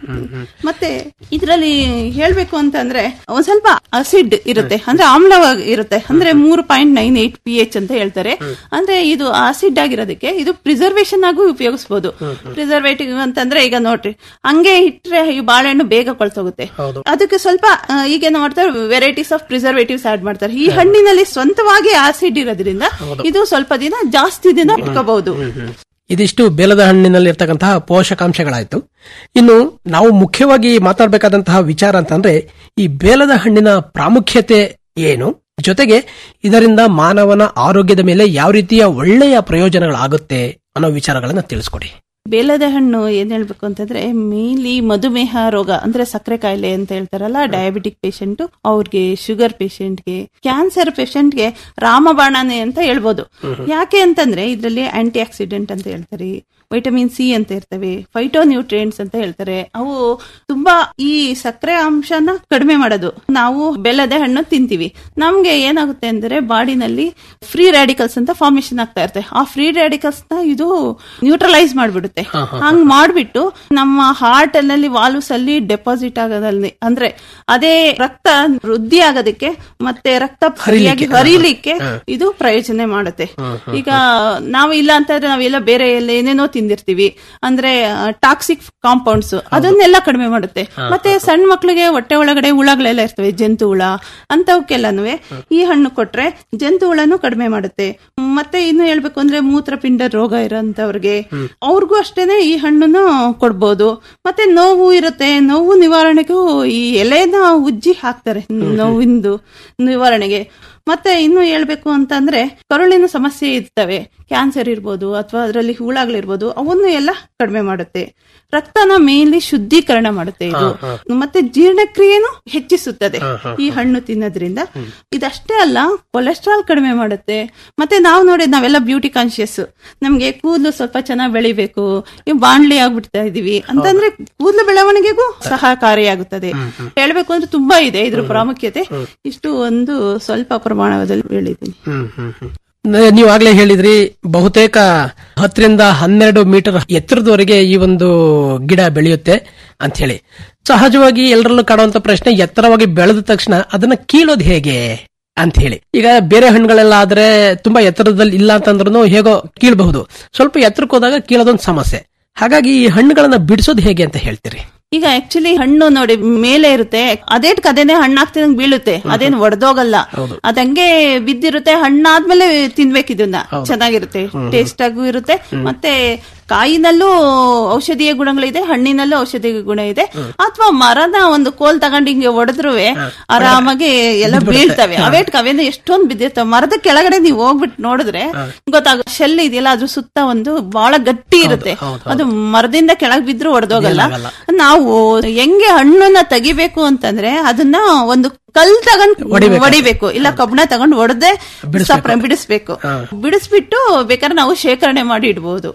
ಮತ್ತೆ ಇದರಲ್ಲಿ ಹೇಳ್ಬೇಕು ಅಂತಂದ್ರೆ ಒಂದ್ ಸ್ವಲ್ಪ ಅಸಿಡ್ ಇರುತ್ತೆ ಅಂದ್ರೆ ಆಮ್ಲವಾಗಿ ಇರುತ್ತೆ ಅಂದ್ರೆ ಮೂರು point nine eight P H ಅಂತ ಹೇಳ್ತಾರೆ ಅಂದ್ರೆ ಇದು ಆಸಿಡ್ ಆಗಿರೋದಕ್ಕೆ ಇದು ಪ್ರಿಸರ್ವೇಶನ್ ಆಗೂ ಉಪಯೋಗಿಸಬಹುದು ಪ್ರಿಸರ್ವೇಟಿವ್ ಅಂತಂದ್ರೆ ಈಗ ನೋಡ್ರಿ ಹಂಗೆ ಇಟ್ರೆ ಈ ಬಾಳೆಹಣ್ಣು ಬೇಗ ಕೊಳ್ತೋಗುತ್ತೆ ಅದಕ್ಕೆ ಸ್ವಲ್ಪ ಆ, ಈಗ ಏನ್ ಮಾಡ್ತಾರೆ ವೆರೈಟೀಸ್ ಆಫ್ ಪ್ರಿಸರ್ವೇಟಿವ್ಸ್ ಆಡ್ ಮಾಡ್ತಾರೆ ಈ ಹಣ್ಣಿನಲ್ಲಿ ಸ್ವಂತವಾಗಿ ಆಸಿಡ್ ಇರೋದ್ರಿಂದ ಇದು ಸ್ವಲ್ಪ ದಿನ ಜಾಸ್ತಿ ದಿನ ಇಟ್ಕೋಬಹುದು ಇದಿಷ್ಟು ಬೇಲದ ಹಣ್ಣಿನಲ್ಲಿ ಇರ್ತಕ್ಕಂತಹ ಪೋಷಕಾಂಶಗಳಾಯ್ತು ಇನ್ನು ನಾವು ಮುಖ್ಯವಾಗಿ ಮಾತಾಡಬೇಕಾದಂತಹ ವಿಚಾರ ಅಂತಂದ್ರೆ ಈ ಬೇಲದ ಹಣ್ಣಿನ ಪ್ರಾಮುಖ್ಯತೆ ಏನು ಜೊತೆಗೆ ಇದರಿಂದ ಮಾನವನ ಆರೋಗ್ಯದ ಮೇಲೆ ಯಾವ ರೀತಿಯ ಒಳ್ಳೆಯ ಪ್ರಯೋಜನಗಳಾಗುತ್ತೆ ಅನ್ನೋ ವಿಚಾರಗಳನ್ನ ತಿಳಿಸ್ಕೊಡಿ ಬೇಲದ ಹಣ್ಣು ಏನ್ ಹೇಳ್ಬೇಕು ಅಂತಂದ್ರೆ ಮೇನ್ಲಿ ಮಧುಮೇಹ ರೋಗ ಅಂದ್ರೆ ಸಕ್ಕರೆ ಕಾಯಿಲೆ ಅಂತ ಹೇಳ್ತಾರಲ್ಲ ಡಯಾಬಿಟಿಕ್ ಪೇಷಂಟ್ ಅವ್ರಿಗೆ ಶುಗರ್ ಪೇಷಂಟ್ಗೆ ಕ್ಯಾನ್ಸರ್ ಪೇಷಂಟ್ಗೆ ರಾಮಬಾಣನೆ ಅಂತ ಹೇಳ್ಬೋದು ಯಾಕೆ ಅಂತಂದ್ರೆ ಇದರಲ್ಲಿ ಆಂಟಿ ಆಕ್ಸಿಡೆಂಟ್ ಅಂತ ಹೇಳ್ತಾರೆ ವೈಟಮಿನ್ ಸಿ ಅಂತ ಇರ್ತವೆ ಫೈಟೋ ನ್ಯೂಟ್ರಿಯೆಂಟ್ಸ್ ಅಂತ ಹೇಳ್ತಾರೆ ಅವು ತುಂಬಾ ಈ ಸಕ್ಕರೆ ಅಂಶನ ಕಡಿಮೆ ಮಾಡೋದು ನಾವು ಬೆಲ್ಲದ ಹಣ್ಣು ತಿಂತೀವಿ ನಮ್ಗೆ ಏನಾಗುತ್ತೆ ಅಂದ್ರೆ ಬಾಡಿನಲ್ಲಿ ಫ್ರೀ ರ್ಯಾಡಿಕಲ್ಸ್ ಅಂತ ಫಾರ್ಮೇಶನ್ ಆಗ್ತಾ ಇರುತ್ತೆ ಆ ಫ್ರೀ ರ್ಯಾಡಿಕಲ್ಸ್ ನ ಇದು ನ್ಯೂಟ್ರಲೈಸ್ ಮಾಡ್ಬಿಡುತ್ತೆ ಹಂಗ್ ಮಾಡ್ಬಿಟ್ಟು ನಮ್ಮ ಹಾರ್ಟ್ ನಲ್ಲಿ ವಾಲ್ವ್ಸ್ ಅಲ್ಲಿ ಡೆಪಾಸಿಟ್ ಆಗೋದಲ್ಲಿ ಅಂದ್ರೆ ಅದೇ ರಕ್ತ ವೃದ್ಧಿ ಆಗೋದಕ್ಕೆ ಮತ್ತೆ ರಕ್ತ ಸರಿಯಾಗಿ ಹರಿಲಿಕ್ಕೆ ಇದು ಪ್ರಯೋಜನ ಮಾಡುತ್ತೆ ಈಗ ನಾವು ಇಲ್ಲ ಅಂತಂದ್ರೆ ನಾವೆಲ್ಲ ಬೇರೆ ಎಲ್ಲ ಏನೇನೋ ತಿಂದಿರ್ತೀವಿ ಅಂದ್ರೆ ಟಾಕ್ಸಿಕ್ ಕಾಂಪೌಂಡ್ಸ್ ಅದನ್ನೆಲ್ಲ ಕಡಿಮೆ ಮಾಡುತ್ತೆ ಮತ್ತೆ ಸಣ್ಣ ಮಕ್ಳಿಗೆ ಹೊಟ್ಟೆ ಒಳಗಡೆ ಹುಳಗಳೆಲ್ಲ ಇರ್ತವೆ ಜಂತು ಹುಳ ಅಂತವಕ್ಕೆಲ್ಲನೂ ಈ ಹಣ್ಣು ಕೊಟ್ರೆ ಜಂತು ಹುಳನು ಕಡಿಮೆ ಮಾಡುತ್ತೆ ಮತ್ತೆ ಇನ್ನು ಹೇಳ್ಬೇಕು ಅಂದ್ರೆ ಮೂತ್ರಪಿಂಡ ರೋಗ ಇರೋಂತವ್ರಿಗೆ ಅವ್ರಿಗೂ ಅಷ್ಟೇನೆ ಈ ಹಣ್ಣನ್ನು ಕೊಡ್ಬೋದು ಮತ್ತೆ ನೋವು ಇರುತ್ತೆ ನೋವು ನಿವಾರಣೆಗೂ ಈ ಎಲೆನ ಉಜ್ಜಿ ಹಾಕ್ತಾರೆ ನೋವಿಂದು ನಿವಾರಣೆಗೆ ಮತ್ತೆ ಇನ್ನು ಹೇಳ್ಬೇಕು ಅಂತಂದ್ರೆ ಕರುಳಿನ ಸಮಸ್ಯೆ ಇರ್ತವೆ ಕ್ಯಾನ್ಸರ್ ಇರ್ಬೋದು ಅಥವಾ ಅದರಲ್ಲಿ ಹುಳಗಳಿರ್ಬೋದು ಅವನ್ನು ಎಲ್ಲ ಕಡಿಮೆ ಮಾಡುತ್ತೆ ರಕ್ತನ ಮೇನ್ಲಿ ಶುದ್ಧೀಕರಣ ಮಾಡುತ್ತೆ ಇದು ಮತ್ತೆ ಜೀರ್ಣಕ್ರಿಯೆನು ಹೆಚ್ಚಿಸುತ್ತದೆ ಈ ಹಣ್ಣು ತಿನ್ನೋದ್ರಿಂದ ಇದಷ್ಟೇ ಅಲ್ಲ ಕೊಲೆಸ್ಟ್ರಾಲ್ ಕಡಿಮೆ ಮಾಡುತ್ತೆ ಮತ್ತೆ ನಾವು ನೋಡಿ ನಾವೆಲ್ಲ ಬ್ಯೂಟಿ ಕಾನ್ಶಿಯಸ್ ನಮ್ಗೆ ಕೂದಲು ಸ್ವಲ್ಪ ಚೆನ್ನಾಗಿ ಬೆಳಿಬೇಕು ಈ ಬಾಣ್ಲಿ ಆಗ್ಬಿಡ್ತಾ ಇದೀವಿ ಅಂತಂದ್ರೆ ಕೂದಲು ಬೆಳವಣಿಗೆಗೂ ಸಹಕಾರಿಯಾಗುತ್ತದೆ ಹೇಳ್ಬೇಕು ಅಂದ್ರೆ ತುಂಬಾ ಇದೆ ಇದ್ರ ಪ್ರಾಮುಖ್ಯತೆ ಇಷ್ಟು ಒಂದು ಸ್ವಲ್ಪ ಪ್ರಮಾಣದಲ್ಲಿ ಹೇಳಿದ್ದೀನಿ ನ- ನೀವು ಆಗ್ಲೇ ಹೇಳಿದ್ರಿ ಬಹುತೇಕ ಹತ್ತರಿಂದ ಹನ್ನೆರಡು ಮೀಟರ್ ಎತ್ತರದವರೆಗೆ ಈ ಒಂದು ಗಿಡ ಬೆಳೆಯುತ್ತೆ ಅಂತ ಹೇಳಿ ಸಹಜವಾಗಿ ಎಲ್ಲರಲ್ಲೂ ಕಾಡುವಂತ ಪ್ರಶ್ನೆ ಎತ್ತರವಾಗಿ ಬೆಳೆದ ತಕ್ಷಣ ಅದನ್ನ ಕೀಳೋದು ಹೇಗೆ ಅಂತ ಹೇಳಿ ಈಗ ಬೇರೆ ಹಣ್ಣುಗಳೆಲ್ಲ ಆದ್ರೆ ತುಂಬಾ ಎತ್ತರದಲ್ಲಿ ಇಲ್ಲ ಅಂತಂದ್ರೂ ಹೇಗೋ ಕೀಳಬಹುದು ಸ್ವಲ್ಪ ಎತ್ತರಕ್ಕೆ ಹೋದಾಗ ಕೀಳೋದೊಂದು ಸಮಸ್ಯೆ ಹಾಗಾಗಿ ಈ ಹಣ್ಣುಗಳನ್ನ ಬಿಡಿಸೋದು ಹೇಗೆ ಅಂತ ಹೇಳ್ತೀರಿ ಈಗ ಆಕ್ಚುಲಿ ಹಣ್ಣು ನೋಡಿ ಮೇಲೆ ಇರುತ್ತೆ ಅದೇಟ್ ಅದೇನೆ ಹಣ್ಣಾಗ್ತಿದಂಗ್ ಬೀಳುತ್ತೆ ಅದೇನ್ ಒಡೆದೋಗಲ್ಲ ಅದಂಗೆ ಬಿದ್ದಿರುತ್ತೆ ಹಣ್ಣಾದ್ಮೇಲೆ ತಿನ್ಬೇಕು ಇದನ್ನ ಚೆನ್ನಾಗಿರುತ್ತೆ ಟೇಸ್ಟ್ ಆಗೂ ಇರುತ್ತೆ ಮತ್ತೆ ಕಾಯಿನಲ್ಲೂ ಔಷಧೀಯ ಗುಣಗಳಿದೆ ಹಣ್ಣಿನಲ್ಲೂ ಔಷಧೀಯ ಗುಣ ಇದೆ ಅಥವಾ ಮರದ ಒಂದು ಕೋಲ್ ತಗೊಂಡು ಹಿಂಗೆ ಹೊಡೆದ್ರು ಆರಾಮಾಗಿ ಎಲ್ಲ ಬೀಳ್ತವೆ ಅವೇಟ್ ಅವೇನು ಎಷ್ಟೊಂದು ಬಿದ್ದಿರ್ತವೆ ಮರದ ಕೆಳಗಡೆ ನೀವು ಹೋಗ್ಬಿಟ್ಟು ನೋಡಿದ್ರೆ ಗೊತ್ತಾಗ ಶೆಲ್ ಇದೆಯಲ್ಲ ಅದ್ರ ಸುತ್ತ ಒಂದು ಬಹಳ ಗಟ್ಟಿ ಇರುತ್ತೆ ಅದು ಮರದಿಂದ ಕೆಳಗ್ ಬಿದ್ರು ಒಡೆದೋಗಲ್ಲ ನಾವು ಹೆಂಗೆ ಹಣ್ಣನ್ನ ತೆಗಿಬೇಕು ಅಂತಂದ್ರೆ ಅದನ್ನ ಒಂದು ಕಲ್ ತಗೊಂಡ್ ಹೊಡಿಬೇಕು. ಹೊಡಿಬೇಕು ಇಲ್ಲ ಕಬ್ಬಣ ತಗೊಂಡ್ ಹೊಡೆದೇ ಬಿಡಿಸ್ಬೇಕು ಬಿಡಿಸ್ಬಿಟ್ಟು ಬೇಕಾದ್ರೆ ನಾವು ಶೇಖರಣೆ ಮಾಡಿ ಇಡ್ಬೋದು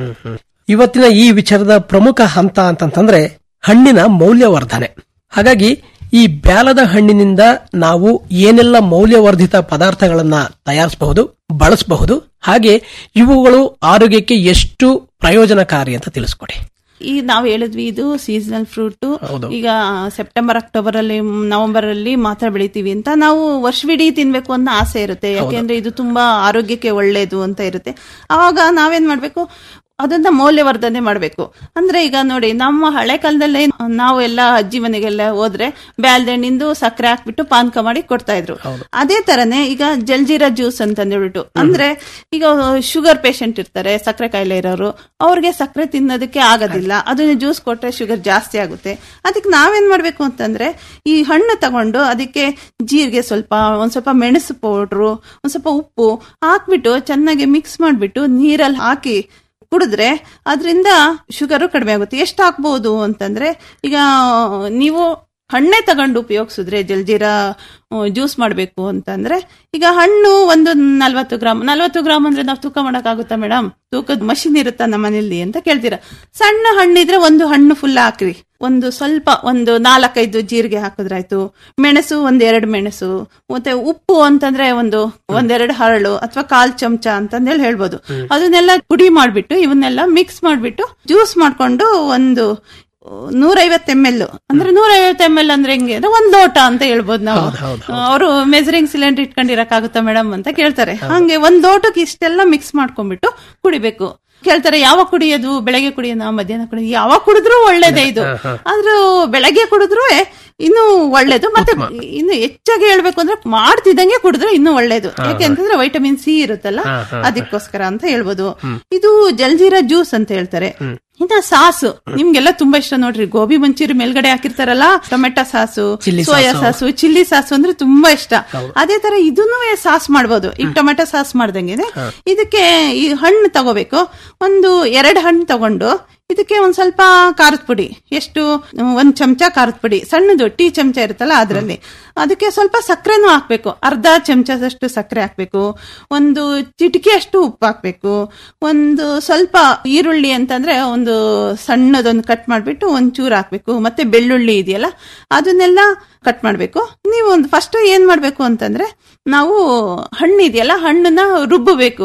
ಇವತ್ತಿನ ಈ ವಿಚಾರದ ಪ್ರಮುಖ ಹಂತ ಅಂತಂತಂದ್ರೆ ಹಣ್ಣಿನ ಮೌಲ್ಯವರ್ಧನೆ ಹಾಗಾಗಿ ಈ ಬ್ಯಾಲದ ಹಣ್ಣಿನಿಂದ ನಾವು ಏನೆಲ್ಲ ಮೌಲ್ಯವರ್ಧಿತ ಪದಾರ್ಥಗಳನ್ನ ತಯಾರಿಸಬಹುದು ಬಳಸಬಹುದು ಹಾಗೆ ಇವುಗಳು ಆರೋಗ್ಯಕ್ಕೆ ಎಷ್ಟು ಪ್ರಯೋಜನಕಾರಿ ಅಂತ ತಿಳಿಸ್ಕೊಡಿ ಈ ನಾವು ಹೇಳಿದ್ವಿ ಇದು ಸೀಸನಲ್ ಫ್ರೂಟ್ ಹೌದು. ಈಗ ಸೆಪ್ಟೆಂಬರ್ ಅಕ್ಟೋಬರ್ ಅಲ್ಲಿ ನವೆಂಬರ್ ಅಲ್ಲಿ ಮಾತ್ರ ಬೆಳಿತೀವಿ ಅಂತ ನಾವು ವರ್ಷವಿಡೀ ತಿನ್ಬೇಕು ಅನ್ನೋ ಆಸೆ ಇರುತ್ತೆ ಯಾಕೆಂದ್ರೆ ಇದು ತುಂಬಾ ಆರೋಗ್ಯಕ್ಕೆ ಒಳ್ಳೇದು ಅಂತ ಇರುತ್ತೆ ಆವಾಗ ನಾವೇನ್ ಮಾಡ್ಬೇಕು ಅದನ್ನ ಮೌಲ್ಯವರ್ಧನೆ ಮಾಡ್ಬೇಕು ಅಂದ್ರೆ ಈಗ ನೋಡಿ ನಮ್ಮ ಹಳೆ ಕಾಲದಲ್ಲೇ ನಾವು ಎಲ್ಲ ಅಜ್ಜಿ ಮನೆಗೆಲ್ಲ ಹೋದ್ರೆ ಬ್ಯಾಲ್ದಣ್ಣಿಂದು ಸಕ್ಕರೆ ಹಾಕ್ಬಿಟ್ಟು ಪಾನಕ ಮಾಡಿ ಕೊಡ್ತಾ ಇದ್ರು ಅದೇ ತರನೇ ಈಗ ಜಲ್ಜೀರಾ ಜ್ಯೂಸ್ ಅಂತ ಹೇಳ್ಬಿಟ್ಟು ಅಂದ್ರೆ ಈಗ ಶುಗರ್ ಪೇಷಂಟ್ ಇರ್ತಾರೆ ಸಕ್ಕರೆ ಕಾಯಿಲೆ ಇರೋರು ಅವ್ರಿಗೆ ಸಕ್ಕರೆ ತಿನ್ನೋದಕ್ಕೆ ಆಗೋದಿಲ್ಲ ಅದನ್ನ ಜ್ಯೂಸ್ ಕೊಟ್ರೆ ಶುಗರ್ ಜಾಸ್ತಿ ಆಗುತ್ತೆ ಅದಕ್ಕೆ ನಾವೇನ್ ಮಾಡ್ಬೇಕು ಅಂತಂದ್ರೆ ಈ ಹಣ್ಣು ತಗೊಂಡು ಅದಕ್ಕೆ ಜೀರಿಗೆ ಸ್ವಲ್ಪ ಒಂದ್ ಸ್ವಲ್ಪ ಮೆಣಸು ಪೌಡ್ರು ಒಂದ್ ಸ್ವಲ್ಪ ಉಪ್ಪು ಹಾಕ್ಬಿಟ್ಟು ಚೆನ್ನಾಗಿ ಮಿಕ್ಸ್ ಮಾಡ್ಬಿಟ್ಟು ನೀರಲ್ಲಿ ಹಾಕಿ ಕುಡಿದ್ರೆ ಅದರಿಂದ ಶುಗರು ಕಡಿಮೆ ಆಗುತ್ತೆ ಎಷ್ಟು ಹಾಕ್ಬಹುದು ಅಂತಂದ್ರೆ ಈಗ ನೀವು ಹಣ್ಣೆ ತಗೊಂಡು ಉಪಯೋಗಿಸಿದ್ರೆ ಜಲ್ಜೀರಾ ಜ್ಯೂಸ್ ಮಾಡಬೇಕು ಅಂತಂದ್ರೆ ಈಗ ಹಣ್ಣು ಒಂದು ನಲ್ವತ್ತು ಗ್ರಾಮ್ ನಲ್ವತ್ತು ಗ್ರಾಮ್ ಅಂದ್ರೆ ನಾವು ತೂಕ ಮಾಡಕ್ಕಾಗುತ್ತಾ ಮೇಡಮ್ ತೂಕದ ಮಷಿನ್ ಇರುತ್ತಾ ನಮ್ಮ ಮನೇಲಿ ಅಂತ ಕೇಳ್ತೀರಾ ಸಣ್ಣ ಹಣ್ಣಿದ್ರೆ ಒಂದು ಹಣ್ಣು ಫುಲ್ ಹಾಕ್ರಿ ಒಂದು ಸ್ವಲ್ಪ ಒಂದು ನಾಲ್ಕೈದು ಜೀರಿಗೆ ಹಾಕಿದ್ರಾಯ್ತು ಮೆಣಸು ಒಂದೆರಡು ಮೆಣಸು ಮತ್ತೆ ಉಪ್ಪು ಅಂತಂದ್ರೆ ಒಂದು ಒಂದೆರಡು ಹರಳು ಅಥವಾ ಕಾಲ್ ಚಮಚ ಅಂತಂದೇಳಿ ಹೇಳ್ಬೋದು ಅದನ್ನೆಲ್ಲ ಪುಡಿ ಮಾಡ್ಬಿಟ್ಟು ಇವನ್ನೆಲ್ಲ ಮಿಕ್ಸ್ ಮಾಡ್ಬಿಟ್ಟು ಜ್ಯೂಸ್ ಮಾಡ್ಕೊಂಡು ಒಂದು ನೂರೈವತ್ತು ಎಮ್ ಎಲ್ ಅಂದ್ರೆ ನೂರೈವತ್ತು ಎಮ್ ಎಲ್ ಅಂದ್ರೆ ಹೆಂಗೆ ಅಂದ್ರೆ ಒಂದ್ ಲೋಟ ಅಂತ ಹೇಳ್ಬೋದು ನಾವು ಅವರು ಮೆಜರಿಂಗ್ ಸಿಲಿಂಡರ್ ಇಟ್ಕೊಂಡಿರಕ್ಕಾಗುತ್ತಾ ಮೇಡಮ್ ಅಂತ ಕೇಳ್ತಾರೆ ಹಂಗೆ ಒಂದ್ ಲೋಟಕ್ಕೆ ಇಷ್ಟೆಲ್ಲ ಮಿಕ್ಸ್ ಮಾಡ್ಕೊಂಡ್ಬಿಟ್ಟು ಕುಡಿಬೇಕು ಕೇಳ್ತಾರೆ ಯಾವಾಗ ಕುಡಿಯೋದು ಬೆಳಗ್ಗೆ ಕುಡಿಯೋದು ಮಧ್ಯಾಹ್ನ ಕುಡಿಯೋದು ಯಾವಾಗ ಕುಡಿದ್ರು ಒಳ್ಳೇದೇ ಇದು ಆದ್ರೂ ಬೆಳಗ್ಗೆ ಕುಡಿದ್ರು ಇನ್ನು ಒಳ್ಳೇದು ಮತ್ತೆ ಇನ್ನು ಹೆಚ್ಚಾಗಿ ಹೇಳ್ಬೇಕು ಅಂದ್ರೆ ಮಾಡ್ತಿದ್ದಂಗೆ ಕುಡಿದ್ರೆ ಇನ್ನೂ ಒಳ್ಳೇದು ಯಾಕೆ ಅಂತಂದ್ರೆ ವೈಟಮಿನ್ ಸಿ ಇರುತ್ತಲ್ಲ ಅದಕ್ಕೋಸ್ಕರ ಅಂತ ಹೇಳ್ಬೋದು ಇದು ಜಲ್ಜೀರಾ ಜ್ಯೂಸ್ ಅಂತ ಹೇಳ್ತಾರೆ ಇನ್ನ ಸಾಸು ನಿಮ್ಗೆಲ್ಲ ತುಂಬಾ ಇಷ್ಟ ನೋಡ್ರಿ ಗೋಬಿ ಮಂಚೂರಿ ಮೇಲ್ಗಡೆ ಹಾಕಿರ್ತಾರಲ್ಲ tomato sauce chilli soya sauce. Sauce chilli sauce ಅಂದ್ರೆ ತುಂಬಾ ಇಷ್ಟ ಅದೇ ತರ ಇದನ್ನು ಸಾಸ್ ಮಾಡ್ಬೋದು ಈಗ ಟೊಮೆಟೊ ಸಾಸ್ ಮಾಡ್ದಂಗೆ ಇದಕ್ಕೆ ಈ ಹಣ್ಣು ತಗೋಬೇಕು ಒಂದು ಎರಡು ಹಣ್ಣು ತಗೊಂಡು ಇದಕ್ಕೆ ಒಂದ್ ಸ್ವಲ್ಪ ಖಾರದ ಪುಡಿ ಎಷ್ಟು ಒಂದ್ ಚಮಚ ಖಾರದ ಪುಡಿ ಸಣ್ಣದು ಟೀ ಚಮಚ ಇರುತ್ತಲ್ಲ ಅದ್ರಲ್ಲಿ ಅದಕ್ಕೆ ಸ್ವಲ್ಪ ಸಕ್ಕರೆನೂ ಹಾಕ್ಬೇಕು ಅರ್ಧ ಚಮಚದಷ್ಟು ಸಕ್ಕರೆ ಹಾಕ್ಬೇಕು ಒಂದು ಚಿಟಿಕೆ ಅಷ್ಟು ಉಪ್ಪು ಹಾಕ್ಬೇಕು ಒಂದು ಸ್ವಲ್ಪ ಈರುಳ್ಳಿ ಅಂತಂದ್ರೆ ಒಂದು ಸಣ್ಣದೊಂದು ಕಟ್ ಮಾಡ್ಬಿಟ್ಟು ಒಂದ್ ಚೂರು ಹಾಕ್ಬೇಕು ಮತ್ತೆ ಬೆಳ್ಳುಳ್ಳಿ ಇದೆಯಲ್ಲ ಅದನ್ನೆಲ್ಲ ಕಟ್ ಮಾಡ್ಬೇಕು ನೀವು ಒಂದು ಫಸ್ಟ್ ಏನ್ ಮಾಡ್ಬೇಕು ಅಂತಂದ್ರೆ ನಾವು ಹಣ್ಣು ಇದೆಯಲ್ಲ ಹಣ್ಣನ್ನ ರುಬ್ಬಬೇಕು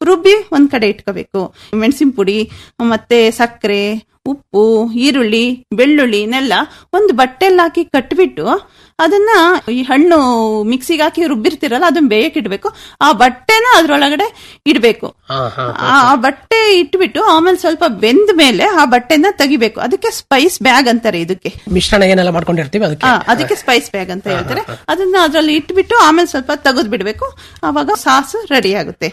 ರುಬ್ಬಿ ಒಂದ್ ಕಡೆ ಇಟ್ಕೋಬೇಕು ಮೆಣಸಿನ ಪುಡಿ ಮತ್ತೆ ಸಕ್ಕರೆ ಉಪ್ಪು ಈರುಳ್ಳಿ ಬೆಳ್ಳುಳ್ಳಿ ನೆಲ್ಲ ಒಂದು ಬಟ್ಟೆಲ್ಲಿ ಹಾಕಿ ಕಟ್ಬಿಟ್ಟು ಅದನ್ನ ಈ ಹಣ್ಣು ಮಿಕ್ಸಿಗೆ ಹಾಕಿ ರುಬ್ಬಿರ್ತಿರಲ್ಲ ಅದನ್ನ ಬೇಯಕ್ಕೆ ಇಡ್ಬೇಕು ಆ ಬಟ್ಟೆನ ಅದ್ರೊಳಗಡೆ ಇಡ್ಬೇಕು ಆ ಆ ಬಟ್ಟೆ ಇಟ್ಬಿಟ್ಟು ಆಮೇಲೆ ಸ್ವಲ್ಪ ಬೆಂದ ಮೇಲೆ ಆ ಬಟ್ಟೆನ ತೆಗಿಬೇಕು ಅದಕ್ಕೆ ಸ್ಪೈಸ್ ಬ್ಯಾಗ್ ಅಂತಾರೆ ಇದಕ್ಕೆ ಮಿಶ್ರಣ ಏನೆಲ್ಲ ಮಾಡ್ಕೊಂಡಿರ್ತೀವಿ ಅದಕ್ಕೆ ಆ, ಅದಕ್ಕೆ ಸ್ಪೈಸ್ ಬ್ಯಾಗ್ ಅಂತ ಹೇಳ್ತಾರೆ ಅದನ್ನ ಅದ್ರಲ್ಲಿ ಇಟ್ಬಿಟ್ಟು ಆಮೇಲೆ ಸ್ವಲ್ಪ ತೆಗೆದು ಬಿಡ್ಬೇಕು ಆವಾಗ ಸಾಸ್ ರೆಡಿ ಆಗುತ್ತೆ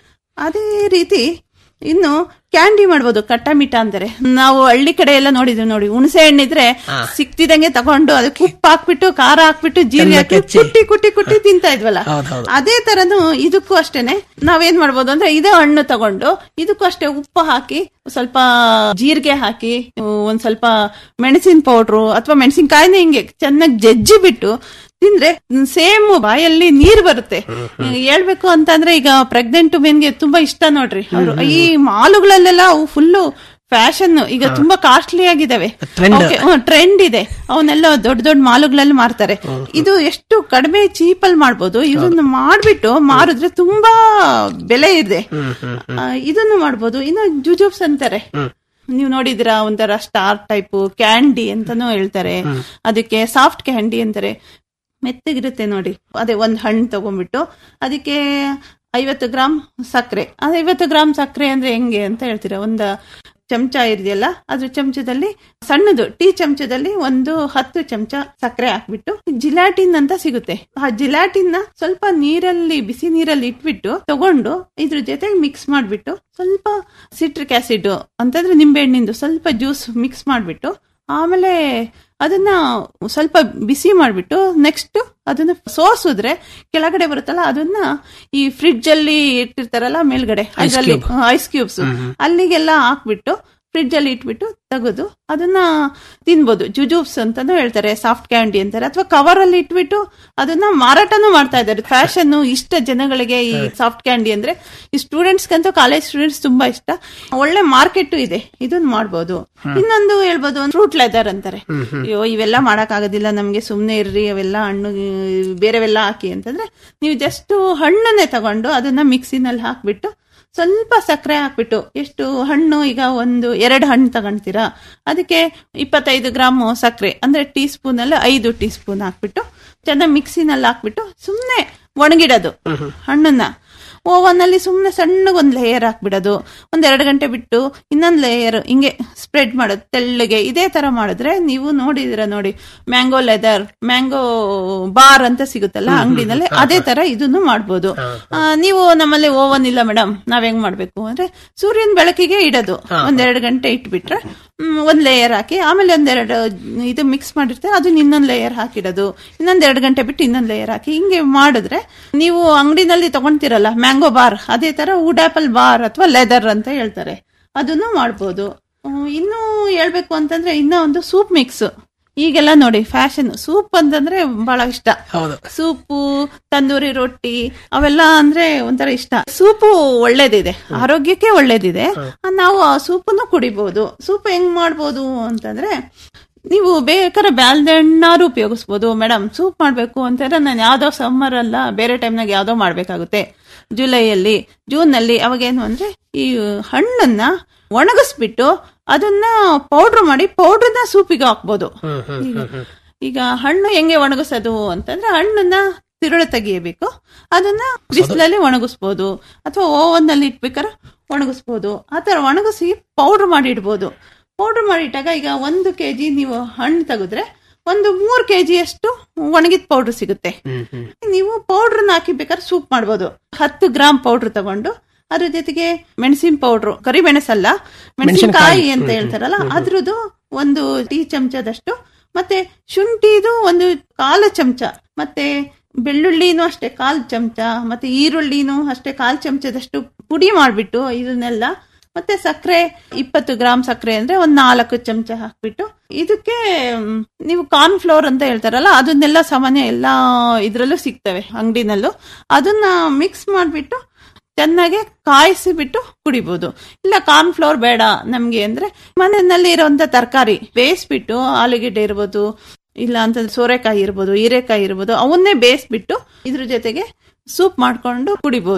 ಅದೇ ರೀತಿ ಇನ್ನು ಕ್ಯಾಂಡಿ ಮಾಡ್ಬೋದು ಕಟ್ಟ ಮಿಠ ಅಂತಾರೆ ನಾವು ಹಳ್ಳಿ ಕಡೆ ಎಲ್ಲ ನೋಡಿದ್ವಿ ನೋಡಿ ಹುಣಸೆ ಹಣ್ಣಿದ್ರೆ ಸಿಕ್ತಿದಂಗೆ ತಗೊಂಡು ಅದಕ್ಕೆ ಉಪ್ಪು ಹಾಕ್ಬಿಟ್ಟು ಖಾರ ಹಾಕ್ಬಿಟ್ಟು ಜೀರಿಗೆ ಹಾಕಿ ಕುಟ್ಟಿ ಕುಟ್ಟಿ ಕುಟ್ಟಿ ತಿಂತಾ ಇದ್ವಲ್ಲ ಅದೇ ತರನು ಇದಕ್ಕೂ ಅಷ್ಟೇನೆ ನಾವೇನ್ ಮಾಡ್ಬೋದು ಅಂದ್ರೆ ಇದೇ ಹಣ್ಣು ತಗೊಂಡು ಇದಕ್ಕೂ ಅಷ್ಟೇ ಉಪ್ಪು ಹಾಕಿ ಸ್ವಲ್ಪ ಜೀರಿಗೆ ಹಾಕಿ ಒಂದ್ ಸ್ವಲ್ಪ ಮೆಣಸಿನ ಪೌಡ್ರು ಅಥವಾ ಮೆಣಸಿನಕಾಯಿನ ಹಿಂಗೆ ಚೆನ್ನಾಗಿ ಜಜ್ಜಿ ಬಿಟ್ಟು ತಿಂದ್ರೆ ಸೇಮ್ ಬಾಯಲ್ಲಿ ನೀರ್ ಬರುತ್ತೆ ಹೇಳ್ಬೇಕು ಅಂತಂದ್ರೆ ಈಗ ಪ್ರೆಗ್ನೆಂಟ್ ಮೆನ್ಗೆ ತುಂಬಾ ಇಷ್ಟ ನೋಡ್ರಿ ಅವ್ರು ಈ ಮಾಲುಗಳಲ್ಲೆಲ್ಲ ಅವು ಫುಲ್ಲು ಫ್ಯಾಷನ್ ಈಗ ತುಂಬಾ ಕಾಸ್ಟ್ಲಿ ಆಗಿದಾವೆ Trend. ಟ್ರೆಂಡ್ ಇದೆ ಅವನ್ನೆಲ್ಲ ದೊಡ್ಡ ದೊಡ್ಡ ಮಾಲುಗಳಲ್ಲಿ ಮಾರ್ತಾರೆ ಇದು ಎಷ್ಟು ಕಡಿಮೆ ಚೀಪ್ ಅಲ್ಲಿ ಮಾಡ್ಬೋದು ಇದನ್ನ ಮಾಡ್ಬಿಟ್ಟು ಮಾರಿದ್ರೆ ತುಂಬಾ ಬೆಲೆ ಇದೆ ಆ, ಇದನ್ನು ಮಾಡ್ಬೋದು ಇನ್ನು ಜುಜುಬ್ಸ್ ಅಂತಾರೆ ನೀವು ನೋಡಿದಿರಾ ಒಂಥರ ಸ್ಟಾರ್ ಟೈಪ್ ಕ್ಯಾಂಡಿ ಅಂತಾನೂ ಹೇಳ್ತಾರೆ ಅದಕ್ಕೆ ಸಾಫ್ಟ್ ಕ್ಯಾಂಡಿ ಅಂತಾರೆ ಮೆತ್ತಗಿರುತ್ತೆ ನೋಡಿ ಅದೇ ಒಂದ್ ಹಣ್ಣು ತಗೊಂಡ್ಬಿಟ್ಟು ಅದಕ್ಕೆ ಐವತ್ತು ಗ್ರಾಮ್ ಸಕ್ಕರೆ ಅದು ಐವತ್ತು ಗ್ರಾಮ್ ಸಕ್ಕರೆ ಅಂದ್ರೆ ಹೆಂಗೆ ಅಂತ ಹೇಳ್ತೀರಾ ಒಂದ ಚಮಚ ಇದೆಯಲ್ಲ ಅದ್ರ ಚಮಚದಲ್ಲಿ ಸಣ್ಣದು ಟೀ ಚಮಚದಲ್ಲಿ ಒಂದು ಹತ್ತು ಚಮಚ ಸಕ್ಕರೆ ಹಾಕ್ಬಿಟ್ಟು ಜಿಲಾಟಿನ್ ಅಂತ ಸಿಗುತ್ತೆ ಆ ಜಿಲಾಟಿನ್ ನ ಸ್ವಲ್ಪ ನೀರಲ್ಲಿ ಬಿಸಿ ನೀರಲ್ಲಿ ಇಟ್ಬಿಟ್ಟು ತಗೊಂಡು ಇದ್ರ ಜೊತೆಗೆ ಮಿಕ್ಸ್ ಮಾಡ್ಬಿಟ್ಟು ಸ್ವಲ್ಪ ಸಿಟ್ರಿಕ್ ಆಸಿಡ್ ಅಂತಂದ್ರೆ ನಿಂಬೆಹಣ್ಣಿಂದು ಸ್ವಲ್ಪ ಜ್ಯೂಸ್ ಮಿಕ್ಸ್ ಮಾಡ್ಬಿಟ್ಟು ಆಮೇಲೆ ಅದನ್ನ ಸ್ವಲ್ಪ ಬಿಸಿ ಮಾಡ್ಬಿಟ್ಟು ನೆಕ್ಸ್ಟ್ ಅದನ್ನ ಸೋಸಿದ್ರೆ ಕೆಳಗಡೆ ಬರುತ್ತಲ್ಲ ಅದನ್ನ ಈ ಫ್ರಿಡ್ಜ್ ಅಲ್ಲಿ ಇಟ್ಟಿರ್ತಾರಲ್ಲ ಮೇಲ್ಗಡೆ Ice ಅದರಲ್ಲಿ cube. ಐಸ್ ಕ್ಯೂಬ್ಸ್ ಅಲ್ಲಿಗೆಲ್ಲ ಹಾಕ್ಬಿಟ್ಟು ಫ್ರಿಡ್ಜ್ ಅಲ್ಲಿ ಇಟ್ಬಿಟ್ಟು ತೆಗೆದು ಅದನ್ನ ತಿನ್ಬೋದು ಜುಜೂಬ್ಸ್ ಅಂತಾನು ಹೇಳ್ತಾರೆ ಸಾಫ್ಟ್ ಕ್ಯಾಂಡಿ ಅಂತಾರೆ ಅಥವಾ ಕವರ್ ಅಲ್ಲಿ ಇಟ್ಬಿಟ್ಟು ಅದನ್ನ ಮಾರಾಟನೂ ಮಾಡ್ತಾ ಇದ್ದಾರೆ ಫ್ಯಾಷನ್ ಇಷ್ಟ ಜನಗಳಿಗೆ ಈ ಸಾಫ್ಟ್ ಕ್ಯಾಂಡಿ ಅಂದ್ರೆ ಈ ಸ್ಟೂಡೆಂಟ್ಸ್ ಅಂತೂ ಕಾಲೇಜ್ ಸ್ಟೂಡೆಂಟ್ಸ್ ತುಂಬಾ ಇಷ್ಟ ಒಳ್ಳೆ ಮಾರ್ಕೆಟ್ ಇದೆ ಇದನ್ನ ಮಾಡ್ಬೋದು ಇನ್ನೊಂದು ಹೇಳ್ಬೋದು ಫ್ರೂಟ್ ಲೆದರ್ ಅಂತಾರೆ ಅಯ್ಯೋ ಇವೆಲ್ಲ ಮಾಡಕ್ ಆಗೋದಿಲ್ಲ ನಮ್ಗೆ ಸುಮ್ನೆ ಇರ್ರಿ ಅವೆಲ್ಲ ಹಣ್ಣು ಈ ಬೇರೆವೆಲ್ಲ ಹಾಕಿ ಅಂತಂದ್ರೆ ನೀವು ಜಸ್ಟ್ ಹಣ್ಣನ್ನೇ ತಗೊಂಡು ಅದನ್ನ ಮಿಕ್ಸಿನಲ್ಲಿ ಹಾಕ್ಬಿಟ್ಟು ಸ್ವಲ್ಪ ಸಕ್ಕರೆ ಹಾಕ್ಬಿಟ್ಟು ಎಷ್ಟು ಹಣ್ಣು ಈಗ ಒಂದು ಎರಡು ಹಣ್ಣು ತಗೊಂತೀರಾ ಅದಕ್ಕೆ ಇಪ್ಪತ್ತೈದು ಗ್ರಾಮ್ ಸಕ್ಕರೆ ಅಂದ್ರೆ ಟೀ ಸ್ಪೂನ್ ಅಲ್ಲಿ ಐದು ಟೀ ಸ್ಪೂನ್ ಹಾಕ್ಬಿಟ್ಟು ಚೆನ್ನಾಗಿ ಮಿಕ್ಸಿನಲ್ಲಿ ಹಾಕ್ಬಿಟ್ಟು ಸುಮ್ಮನೆ ಒಣಗಿಡೋದು ಹಣ್ಣನ್ನ ಓವನ್ ಅಲ್ಲಿ ಸುಮ್ಮನೆ ಸಣ್ಣಗೊಂದು ಲೇಯರ್ ಹಾಕ್ಬಿಡೋದು ಒಂದ್ ಎರಡು ಗಂಟೆ ಬಿಟ್ಟು ಇನ್ನೊಂದು ಲೇಯರ್ ಹಿಂಗೆ ಸ್ಪ್ರೆಡ್ ಮಾಡೋದು ತೆಳ್ಳಗೆ ಇದೇ ತರ ಮಾಡಿದ್ರೆ ನೀವು ನೋಡಿದಿರ ನೋಡಿ ಮ್ಯಾಂಗೋ ಲೆದರ್ ಮ್ಯಾಂಗೋ ಬಾರ್ ಅಂತ ಸಿಗುತ್ತಲ್ಲ ಅಂಗಡಿನಲ್ಲಿ ಅದೇ ತರ ಇದನ್ನು ಮಾಡ್ಬೋದು ಆ, ನೀವು ನಮ್ಮಲ್ಲಿ ಓವನ್ ಇಲ್ಲ ಮೇಡಮ್ ನಾವ್ ಹೆಂಗ್ ಮಾಡ್ಬೇಕು ಅಂದ್ರೆ ಸೂರ್ಯನ ಬೆಳಕಿಗೆ ಇಡೋದು ಒಂದೆರಡು ಗಂಟೆ ಇಟ್ಬಿಟ್ರೆ ಮ್, ಒಂದ್ ಲೇಯರ್ ಹಾಕಿ ಆಮೇಲೆ ಒಂದೆರಡು ಇದು ಮಿಕ್ಸ್ ಮಾಡಿರ್ತಾರೆ ಅದನ್ನ ಇನ್ನೊಂದ್ ಲೇಯರ್ ಹಾಕಿಡೋದು ಇನ್ನೊಂದ್ ಎರಡು ಗಂಟೆ ಬಿಟ್ಟು ಇನ್ನೊಂದ್ ಲೇಯರ್ ಹಾಕಿ ಹಿಂಗೆ ಮಾಡಿದ್ರೆ ನೀವು ಅಂಗಡಿನಲ್ಲಿ ತಗೊಂತೀರಲ್ಲ ಮ್ಯಾಂಗೋ ಬಾರ್ ಅದೇ ತರ ವುಡ್ ಆಪಲ್ ಬಾರ್ ಅಥವಾ ಲೆದರ್ ಅಂತ ಹೇಳ್ತಾರೆ ಅದನ್ನು ಮಾಡ್ಬೋದು ಹ್ಮ್, ಇನ್ನೂ ಹೇಳ್ಬೇಕು ಅಂತಂದ್ರೆ ಇನ್ನ ಒಂದು ಸೂಪ್ ಮಿಕ್ಸ್ ಈಗೆಲ್ಲ ನೋಡಿ ಫ್ಯಾಷನ್ ಸೂಪ್ ಅಂತಂದ್ರೆ ಬಹಳ ಇಷ್ಟ ಸೂಪು ತಂದೂರಿ ರೊಟ್ಟಿ ಅವೆಲ್ಲ ಅಂದ್ರೆ ಒಂಥರ ಇಷ್ಟ ಸೂಪು ಒಳ್ಳೇದಿದೆ ಆರೋಗ್ಯಕ್ಕೆ ಒಳ್ಳೇದಿದೆ ನಾವು ಆ ಸೂಪನ್ನು ಕುಡಿಬಹುದು ಸೂಪ್ ಹೆಂಗ್ ಮಾಡ್ಬೋದು ಅಂತಂದ್ರೆ ನೀವು ಬೇಕಾದ್ರೆ ಬ್ಯಾಲ್ದಣ್ಣಾರು ಉಪಯೋಗಿಸ್ಬೋದು ಮೇಡಮ್ ಸೂಪ್ ಮಾಡ್ಬೇಕು ಅಂತಂದ್ರೆ ನಾನು ಯಾವ್ದೋ ಸಮ್ಮರ್ ಅಲ್ಲ ಬೇರೆ ಟೈಮ್ನಾಗ ಯಾವ್ದೋ ಮಾಡ್ಬೇಕಾಗುತ್ತೆ ಜುಲೈಯಲ್ಲಿ ಜೂನ್ ನಲ್ಲಿ ಅವಾಗೇನು ಅಂದ್ರೆ ಈ ಹಣ್ಣನ್ನ ಒಣಗಿಸ್ಬಿಟ್ಟು ಅದನ್ನ ಪೌಡರ್ ಮಾಡಿ ಪೌಡರ್ನ ಸೂಪಿಗೆ ಹಾಕ್ಬೋದು ಈಗ- ಈಗ ಹಣ್ಣು ಹೆಂಗೆ ಒಣಗಿಸೋದು ಅಂತಂದ್ರೆ ಹಣ್ಣನ್ನ ತಿರುಳು ತೆಗಿಯಬೇಕು ಅದನ್ನ ಬಿಸಿಲಲ್ಲಿ ಒಣಗಿಸ್ಬೋದು ಅಥವಾ ಓವನ್ ನಲ್ಲಿ ಇಟ್ಬೇಕಾದ್ರೆ ಒಣಗಿಸ್ಬೋದು ಆ ತರ ಒಣಗಿಸಿ ಪೌಡರ್ ಮಾಡಿ ಇಡ್ಬೋದು ಪೌಡರ್ ಮಾಡಿ ಇಟ್ಟಾಗ ಈಗ ಒಂದು ಕೆಜಿ ನೀವು ಹಣ್ಣು ತೆಗೆದ್ರೆ ಒಂದು ಮೂರ್ ಕೆಜಿ ಅಷ್ಟು ಒಣಗಿದ ಪೌಡರ್ ಸಿಗುತ್ತೆ ನೀವು ಪೌಡರ್ನ ಹಾಕಿ ಬೇಕಾದ್ರೆ ಸೂಪ್ ಮಾಡ್ಬೋದು ಹತ್ತು ಗ್ರಾಮ್ ಪೌಡರ್ ತಗೊಂಡು ಅದ್ರ ಜೊತೆಗೆ ಮೆಣಸಿನ ಪೌಡ್ರು ಕರಿ ಮೆಣಸಲ್ಲ ಮೆಣಸಿನಕಾಯಿ ಮೆಣಸಿನ್ಕಾಯಿ. ಅಂತ ಹೇಳ್ತಾರಲ್ಲ ಅದ್ರದ್ದು ಒಂದು ಟೀ ಚಮಚದಷ್ಟು ಮತ್ತೆ ಶುಂಠಿದು ಒಂದು ಕಾಲು ಚಮಚ ಮತ್ತೆ ಬೆಳ್ಳುಳ್ಳಿನೂ ಅಷ್ಟೇ ಕಾಲ್ ಚಮಚ ಮತ್ತೆ ಈರುಳ್ಳಿನೂ ಅಷ್ಟೇ ಕಾಲ್ ಚಮಚದಷ್ಟು ಪುಡಿ ಮಾಡ್ಬಿಟ್ಟು ಇದನ್ನೆಲ್ಲ ಮತ್ತೆ ಸಕ್ಕರೆ ಇಪ್ಪತ್ತು ಗ್ರಾಮ್ ಸಕ್ಕರೆ ಅಂದ್ರೆ ಒಂದ್ ನಾಲ್ಕು ಚಮಚ ಹಾಕ್ಬಿಟ್ಟು ಇದಕ್ಕೆ ಮ್, ನೀವು ಕಾರ್ನ್ ಫ್ಲೋರ್ ಅಂತ ಹೇಳ್ತಾರಲ್ಲ ಅದನ್ನೆಲ್ಲ ಸಾಮಾನ್ಯ ಎಲ್ಲಾ ಇದ್ರಲ್ಲೂ ಸಿಗ್ತವೆ ಅಂಗಡಿನಲ್ಲೂ ಅದನ್ನ ಮಿಕ್ಸ್ ಮಾಡ್ಬಿಟ್ಟು ಚೆನ್ನಾಗಿ ಕಾಯಿಸಿ ಬಿಟ್ಟು ಕುಡಿಬಹುದು ಇಲ್ಲ ಕಾರ್ನ್ ಫ್ಲೋರ್ ಬೇಡ ನಮ್ಗೆ ಅಂದ್ರೆ ಮನೆಯಲ್ಲಿ ಇರುವಂತ ತರಕಾರಿ ಬೇಯಿಸ್ಬಿಟ್ಟು ಆಲೂಗೆಡ್ಡೆ ಇರ್ಬೋದು ಇಲ್ಲ ಅಂತಂದ್ರೆ ಸೋರೆಕಾಯಿ ಇರ್ಬೋದು ಹೀರೆಕಾಯಿ ಇರ್ಬೋದು ಅವನ್ನೇ ಬೇಯಿಸ್ಬಿಟ್ಟು ಇದ್ರ ಜೊತೆಗೆ ಸೂಪ್ ಮಾಡ್ಕೊಂಡು ಕುಡಿಬಹುದು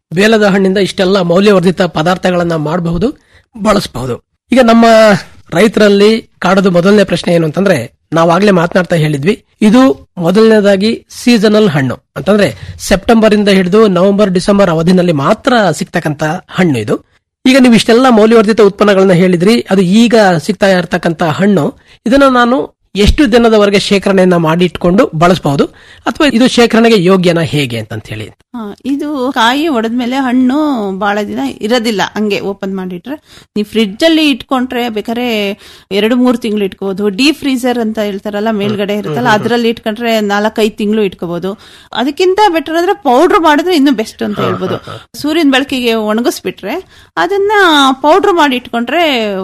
ಬೇಲದ ಹಣ್ಣಿಂದ ಇಷ್ಟೆಲ್ಲ ಮೌಲ್ಯವರ್ಧಿತ ಪದಾರ್ಥಗಳನ್ನ ಮಾಡಬಹುದು ಬಳಸಬಹುದು ಈಗ ನಮ್ಮ ರೈತರಲ್ಲಿ ಕಾಡೋದು ಮೊದಲನೇ ಪ್ರಶ್ನೆ ಏನು ಅಂತಂದ್ರೆ ನಾವಾಗ್ಲೇ ಮಾತನಾಡ್ತಾ ಹೇಳಿದ್ವಿ ಇದು ಮೊದಲನೇದಾಗಿ ಸೀಸನಲ್ ಹಣ್ಣು ಅಂತಂದ್ರೆ ಸೆಪ್ಟೆಂಬರ್ ಇಂದ ಹಿಡಿದು ನವೆಂಬರ್ ಡಿಸೆಂಬರ್ ಅವಧಿನಲ್ಲಿ ಮಾತ್ರ ಸಿಗ್ತಕ್ಕಂತ ಹಣ್ಣು ಇದು ಈಗ ನೀವು ಇಷ್ಟೆಲ್ಲ ಮೌಲ್ಯವರ್ಧಿತ ಉತ್ಪನ್ನಗಳನ್ನ ಹೇಳಿದ್ರಿ ಅದು ಈಗ ಸಿಗ್ತಾ ಇರತಕ್ಕಂತ ಹಣ್ಣು ಇದನ್ನ ನಾನು ಎಷ್ಟು ದಿನದವರೆಗೆ ಶೇಖರಣೆಯನ್ನ ಮಾಡಿ ಇಟ್ಕೊಂಡು ಬಳಸಬಹುದು ಅಥವಾ ಇದು ಶೇಖರಣೆಗೆ ಯೋಗ್ಯನ ಹೇಗೆ ಅಂತ ಹೇಳಿ ಹಾ, ಇದು ಕಾಯಿ ಒಡೆದ್ಮೇಲೆ ಹಣ್ಣು ಬಹಳ ದಿನ ಇರೋದಿಲ್ಲ ಹಂಗೆ ಓಪನ್ ಮಾಡಿಟ್ರೆ ನೀವು ಫ್ರಿಡ್ಜ್ ಅಲ್ಲಿ ಇಟ್ಕೊಂಡ್ರೆ ಬೇಕಾದ್ರೆ ಎರಡು ಮೂರು ತಿಂಗಳು ಇಟ್ಕೋಬಹುದು ಡೀಪ್ ಫ್ರೀಸರ್ ಅಂತ ಹೇಳ್ತಾರಲ್ಲ ಮೇಲ್ಗಡೆ ಇರುತ್ತಲ್ಲ ಅದ್ರಲ್ಲಿ ಇಟ್ಕೊಂಡ್ರೆ ನಾಲ್ಕೈದು ತಿಂಗಳು ಇಟ್ಕೋಬಹುದು ಅದಕ್ಕಿಂತ ಬೆಟರ್ ಅಂದ್ರೆ ಪೌಡರ್ ಮಾಡಿದ್ರೆ ಇನ್ನೂ ಬೆಸ್ಟ್ ಅಂತ ಹೇಳ್ಬೋದು ಸೂರ್ಯನ ಬೆಳಕಿಗೆ ಒಣಗಿಸ್ಬಿಟ್ರೆ ಅದನ್ನ ಪೌಡರ್ ಮಾಡಿ ಇಟ್ಕೊಂಡ್ರೆ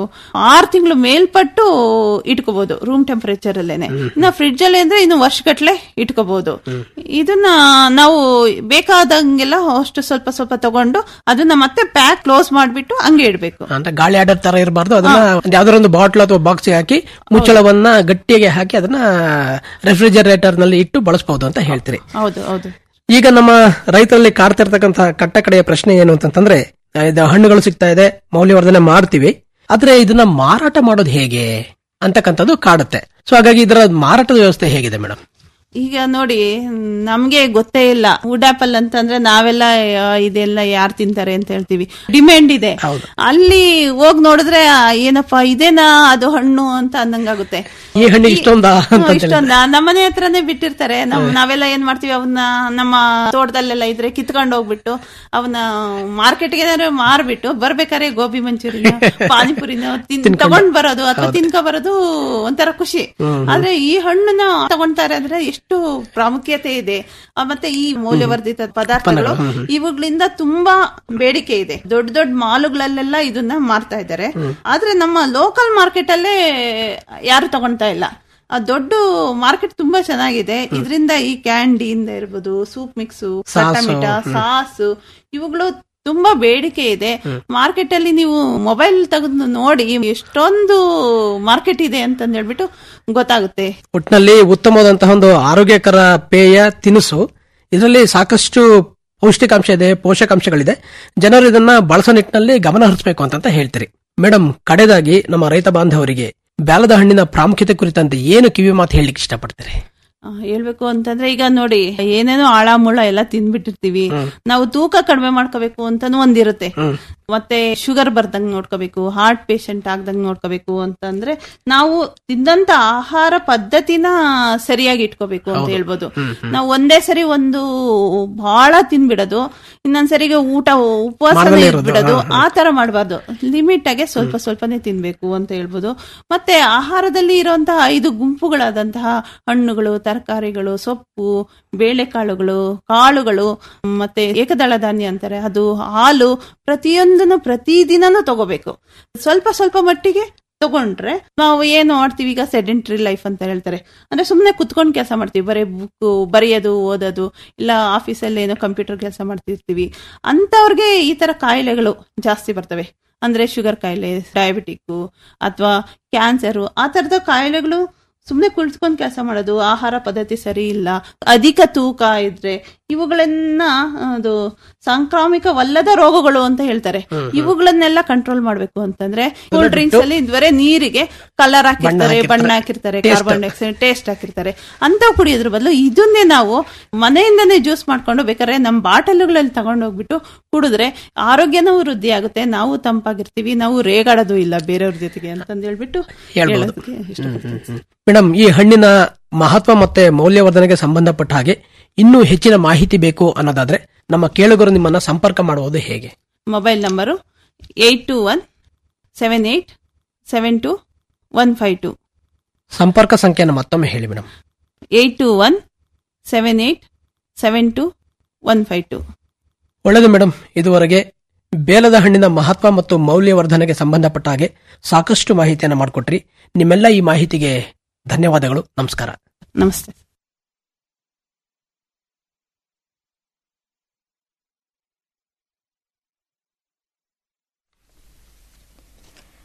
ಆರು ತಿಂಗಳು ಮೇಲ್ಪಟ್ಟು ಇಟ್ಕೋಬಹುದು ರೂಮ್ ಟೆಂಪರೇಚರ್ ಅಲ್ಲೇನೆ ಇನ್ನ ಫ್ರಿಡ್ಜ್ ಅಲ್ಲಿ ಅಂದ್ರೆ ಇನ್ನು ವರ್ಷಗಟ್ಲೆ ಇಟ್ಕೋಬಹುದು ಇದನ್ನ ನಾವು ಬೇಕಾದಂಗೆಲ್ಲ ಅಷ್ಟು ಸ್ವಲ್ಪ ಸ್ವಲ್ಪ ತಗೊಂಡು ಅದನ್ನ ಮತ್ತೆ ಪ್ಯಾಕ್ ಕ್ಲೋಸ್ ಮಾಡ್ಬಿಟ್ಟು ಹಂಗೆ ಇಡ್ಬೇಕು ಅಂತ ಗಾಳಿ ಆಡೋ ತರ ಇರಬಾರ್ದು ಅದನ್ನ ಯಾವ್ದಾರ ಒಂದು ಬಾಟ್ಲ್ ಅಥವಾ ಬಾಕ್ಸ್ ಹಾಕಿ ಮುಚ್ಚಳವನ್ನ ಗಟ್ಟಿಯಾಗಿ ಹಾಕಿ ಅದನ್ನ ರೆಫ್ರಿಜರೇಟರ್ ನಲ್ಲಿ ಇಟ್ಟು ಬಳಸಬಹುದು ಅಂತ ಹೇಳ್ತೀರಿ ಹೌದು ಹೌದು ಈಗ ನಮ್ಮ ರೈತರಲ್ಲಿ ಕಾಡ್ತಿರ್ತಕ್ಕಂಥ ಕಟ್ಟ ಕಡೆಯ ಪ್ರಶ್ನೆ ಏನು ಅಂತಂದ್ರೆ ಇದು ಹಣ್ಣುಗಳು ಸಿಗ್ತಾ ಇದೆ ಮೌಲ್ಯವರ್ಧನೆ ಮಾಡ್ತೀವಿ ಆದ್ರೆ ಇದನ್ನ ಮಾರಾಟ ಮಾಡೋದು ಹೇಗೆ ಅಂತಕ್ಕಂಥದ್ದು ಕಾಡುತ್ತೆ ಸೊ ಹಾಗಾಗಿ ಇದರ ಮಾರಾಟದ ವ್ಯವಸ್ಥೆ ಹೇಗಿದೆ ಮೇಡಮ್ ಈಗ ನೋಡಿ ನಮ್ಗೆ ಗೊತ್ತೇ ಇಲ್ಲ ವುಡ್ ಆಪಲ್ ಅಂತಂದ್ರೆ ನಾವೆಲ್ಲ ಆ, ಇದೆಲ್ಲ ಯಾರು ತಿಂತಾರೆ ಅಂತ ಹೇಳ್ತೀವಿ ಡಿಮ್ಯಾಂಡ್ ಇದೆ ಅಲ್ಲಿ ಹೋಗ್ ನೋಡಿದ್ರೆ ಆ, ಏನಪ್ಪಾ ಇದೇನಾ ಅದು ಹಣ್ಣು ಅಂತ ಅಂದಂಗಾಗುತ್ತೆ ಈ ಹಣ್ಣು ಇಷ್ಟೊಂದಾ ಅಂತ ಹ್ಮ್, ಇಷ್ಟೊಂದ ನಮ್ಮನೆ ಹತ್ರನೇ ಬಿಟ್ಟಿರ್ತಾರೆ ನಮ್ ನಾವೆಲ್ಲ ಏನ್ ಮಾಡ್ತೀವಿ ಅವನ್ನ ನಮ್ಮ ತೋಟದಲ್ಲೆಲ್ಲ ಇದ್ರೆ ಕಿತ್ಕೊಂಡು ಹೋಗ್ಬಿಟ್ಟು ಅವನ್ನ ಮಾರ್ಕೆಟ್ಗೆ ಏನಾದ್ರು ಮಾರ್ಬಿಟ್ಟು ಬರ್ಬೇಕಾದ್ರೆ ಗೋಬಿ ಮಂಚೂರಿನ ಪಾನಿಪುರಿನ ತಿನ್ ತಗೊಂಡ್ ಬರೋದು ಅಥವಾ ತಿನ್ಕೊ ಬರೋದು ಒಂಥರ ಖುಷಿ ಆದ್ರೆ ಈ ಹಣ್ಣನ್ನ ತಗೊಂತಾರೆ ಅಂದ್ರೆ ಎಷ್ಟು ಪ್ರಾಮುಖ್ಯತೆ ಇದೆ ಆ, ಮತ್ತೆ ಈ ಮೌಲ್ಯವರ್ಧಿತ ಪದಾರ್ಥಗಳು ಇವುಗಳಿಂದ ತುಂಬಾ ಬೇಡಿಕೆ ಇದೆ ದೊಡ್ಡ ದೊಡ್ಡ ಮಾಲುಗಳಲ್ಲೆಲ್ಲ ಇದನ್ನ ಮಾರ್ತಾ ಇದ್ದಾರೆ ಆದ್ರೆ ನಮ್ಮ ಲೋಕಲ್ ಮಾರ್ಕೆಟ್ ಅಲ್ಲೇ ಯಾರು ತಗೊಂತಾ ಇಲ್ಲ ಆ ದೊಡ್ಡ ಮಾರ್ಕೆಟ್ ತುಂಬಾ ಚೆನ್ನಾಗಿದೆ ಇದರಿಂದ ಈ ಕ್ಯಾಂಡಿಯಿಂದ ಇರ್ಬೋದು ಸೂಪ್ ಮಿಕ್ಸು ಕಟ್ಟಮಿಟ ಸಾಸು ಇವುಗಳು ತುಂಬಾ ಬೇಡಿಕೆ ಇದೆ ಮಾರ್ಕೆಟ್ ಅಲ್ಲಿ ನೀವು ಮೊಬೈಲ್ ತೆಗೆದು ನೋಡಿ ಎಷ್ಟೊಂದು ಮಾರ್ಕೆಟ್ ಇದೆ ಅಂತಂದ್ ಹೇಳ್ಬಿಟ್ಟು ಗೊತ್ತಾಗುತ್ತೆ ಒಟ್ಟಿನಲ್ಲಿ ಉತ್ತಮವಾದಂತಹ ಒಂದು ಆರೋಗ್ಯಕರ ಪೇಯ ತಿನಿಸು ಇದರಲ್ಲಿ ಸಾಕಷ್ಟು ಪೌಷ್ಟಿಕಾಂಶ ಇದೆ ಪೋಷಕಾಂಶಗಳಿದೆ ಜನರು ಇದನ್ನ ಬಳಸೋ ನಿಟ್ಟಿನಲ್ಲಿ ಗಮನ ಹರಿಸಬೇಕು ಅಂತ ಹೇಳ್ತೀರಿ ಮೇಡಮ್ ಕಡೆದಾಗಿ ನಮ್ಮ ರೈತ ಬಾಂಧವರಿಗೆ ಬ್ಯಾಲದ ಹಣ್ಣಿನ ಪ್ರಾಮುಖ್ಯತೆ ಕುರಿತಂತೆ ಏನು ಕಿವಿ ಮಾತು ಹೇಳಲಿಕ್ಕೆ ಇಷ್ಟಪಡ್ತೀರಿ ಆ, ಹೇಳ್ಬೇಕು ಅಂತಂದ್ರೆ ಈಗ ನೋಡಿ ಏನೇನೋ ಆಳ ಮುಳ ಎಲ್ಲ ತಿಂದ್ಬಿಟ್ಟಿರ್ತೀವಿ ನಾವು ತೂಕ ಕಡಿಮೆ ಮಾಡ್ಕೋಬೇಕು ಅಂತಾನು ಒಂದಿರುತ್ತೆ ಮತ್ತೆ ಶುಗರ್ ಬರ್ದಂಗ್ ನೋಡ್ಕೋಬೇಕು ಹಾರ್ಟ್ ಪೇಷಂಟ್ ಆಗ್ದಂಗ್ ನೋಡ್ಕೋಬೇಕು ಅಂತಂದ್ರೆ ನಾವು ತಿಂದಂತ ಆಹಾರ ಪದ್ಧತಿನ ಸರಿಯಾಗಿ ಇಟ್ಕೋಬೇಕು ಅಂತ ಹೇಳ್ಬೋದು ನಾವು ಒಂದೇ ಸರಿ ಒಂದು ಬಹಳ ತಿನ್ಬಿಡೋದು ಇನ್ನೊಂದ್ಸರಿಗೆ ಊಟ ಉಪವಾಸನೇ ಮಾಡ್ದಲೇ ಇರೋದು, ಇಟ್ಬಿಡೋದು ಹಾ, ಹಾ. ಆ ತರ ಮಾಡಬಾರ್ದು ಲಿಮಿಟ್ ಆಗಿ ಸ್ವಲ್ಪ ಸ್ವಲ್ಪನೇ ತಿನ್ಬೇಕು ಅಂತ ಹೇಳ್ಬೋದು ಮತ್ತೆ ಆಹಾರದಲ್ಲಿ ಇರುವಂತಹ ಐದು ಗುಂಪುಗಳಾದಂತಹ ಹಣ್ಣುಗಳು ತರಕಾರಿಗಳು ಸೊಪ್ಪು ಬೇಳೆಕಾಳುಗಳು ಕಾಳುಗಳು ಮತ್ತೆ ಏಕದಳ ಧಾನ್ಯ ಅಂತಾರೆ ಅದು ಹಾಲು ಪ್ರತಿಯೊಂದನ್ನು ಪ್ರತಿದಿನನೂ ತಗೋಬೇಕು ಸ್ವಲ್ಪ ಸ್ವಲ್ಪ ಮಟ್ಟಿಗೆ ತಗೊಂಡ್ರೆ ನಾವು ಏನು ಮಾಡ್ತೀವಿ ಈಗ ಸೆಡೆಂಟ್ರಿ ಲೈಫ್ ಅಂತ ಹೇಳ್ತಾರೆ ಅಂದ್ರೆ ಸುಮ್ಮನೆ ಕುತ್ಕೊಂಡು ಕೆಲಸ ಮಾಡ್ತೀವಿ ಬರೀ ಬುಕ್ ಬರೆಯೋದು ಓದೋದು ಇಲ್ಲ ಆಫೀಸಲ್ಲಿ ಏನೋ ಕಂಪ್ಯೂಟರ್ ಕೆಲಸ ಮಾಡ್ತಿರ್ತೀವಿ ಅಂತವ್ರಿಗೆ ಈ ತರ ಕಾಯಿಲೆಗಳು ಜಾಸ್ತಿ ಬರ್ತವೆ ಅಂದ್ರೆ ಶುಗರ್ ಕಾಯಿಲೆ ಡಯಾಬಿಟಿಕ್ ಅಥವಾ ಕ್ಯಾನ್ಸರು ಆ ತರದ ಕಾಯಿಲೆಗಳು ಸುಮ್ಮನೆ ಕುಳಿತುಕೊಂಡು ಕೆಲಸ ಮಾಡೋದು ಆಹಾರ ಪದ್ಧತಿ ಸರಿ ಇಲ್ಲ ಅಧಿಕ ತೂಕ ಇದ್ರೆ ಇವುಗಳನ್ನ ಅದು ಸಾಂಕ್ರಾಮಿಕವಲ್ಲದ ರೋಗಗಳು ಅಂತ ಹೇಳ್ತಾರೆ ಇವುಗಳನ್ನೆಲ್ಲ ಕಂಟ್ರೋಲ್ ಮಾಡ್ಬೇಕು ಅಂತಂದ್ರೆ ಕೂಲ್ ಡ್ರಿಂಕ್ಸ್ ಅಲ್ಲಿ ಬರೇ ನೀರಿಗೆ ಕಲರ್ ಹಾಕಿರ್ತಾರೆ ಬಣ್ಣ ಹಾಕಿರ್ತಾರೆ ಕಾರ್ಬನ್ ಡೈಆಕ್ಸೈಡ್ ಟೇಸ್ಟ್ ಹಾಕಿರ್ತಾರೆ ಅಂತ ಕುಡಿಯೋದ್ರ ಬದಲು ಇದನ್ನೇ ನಾವು ಮನೆಯಿಂದನೇ ಜ್ಯೂಸ್ ಮಾಡ್ಕೊಂಡು ಬೇಕಾದ್ರೆ ನಮ್ಮ ಬಾಟಲ್ಗಳಲ್ಲಿ ತಗೊಂಡು ಹೋಗ್ಬಿಟ್ಟು ಕುಡಿದ್ರೆ ಆರೋಗ್ಯನೂ ವೃದ್ಧಿ ಆಗುತ್ತೆ ನಾವು ತಂಪಾಗಿರ್ತೀವಿ ನಾವು ರೇಗಾಡೋದು ಇಲ್ಲ ಬೇರೆಯವ್ರ ಜೊತೆಗೆ ಅಂತಂದು ಹೇಳ್ಬಿಟ್ಟು ಹೇಳ್ಬೋದು. ಹೇಳೋದಕ್ಕೆ ಇಷ್ಟಪಡ್ತೀನಿ ಮೇಡಮ್ ಈ ಹಣ್ಣಿನ ಮಹತ್ವ ಮತ್ತೆ ಮೌಲ್ಯವರ್ಧನೆಗೆ ಸಂಬಂಧಪಟ್ಟ ಹಾಗೆ ಇನ್ನೂ ಹೆಚ್ಚಿನ ಮಾಹಿತಿ ಬೇಕು ಅನ್ನೋದಾದ್ರೆ ನಮ್ಮ ಕೇಳುಗರು ನಿಮ್ಮನ್ನ ಸಂಪರ್ಕ ಮಾಡುವುದು ಹೇಗೆ mobile number eight two one seven eight seven two one five two ಸಂಪರ್ಕ ಸಂಖ್ಯೆಯನ್ನು ಮತ್ತೊಮ್ಮೆ ಹೇಳಿ madam eight two one seven eight seven two one five two ಒಳ್ಳೆಯದು ಮೇಡಮ್ ಇದುವರೆಗೆ ಬೇಲದ ಹಣ್ಣಿನ ಮಹತ್ವ ಮತ್ತು ಮೌಲ್ಯವರ್ಧನೆಗೆ ಸಂಬಂಧಪಟ್ಟ ಹಾಗೆ ಸಾಕಷ್ಟು ಮಾಹಿತಿಯನ್ನು ಮಾಡಿಕೊಟ್ರಿ ನಿಮ್ಮೆಲ್ಲ ಈ ಮಾಹಿತಿಗೆ ಧನ್ಯವಾದಗಳು ನಮಸ್ಕಾರ ನಮಸ್ತೆ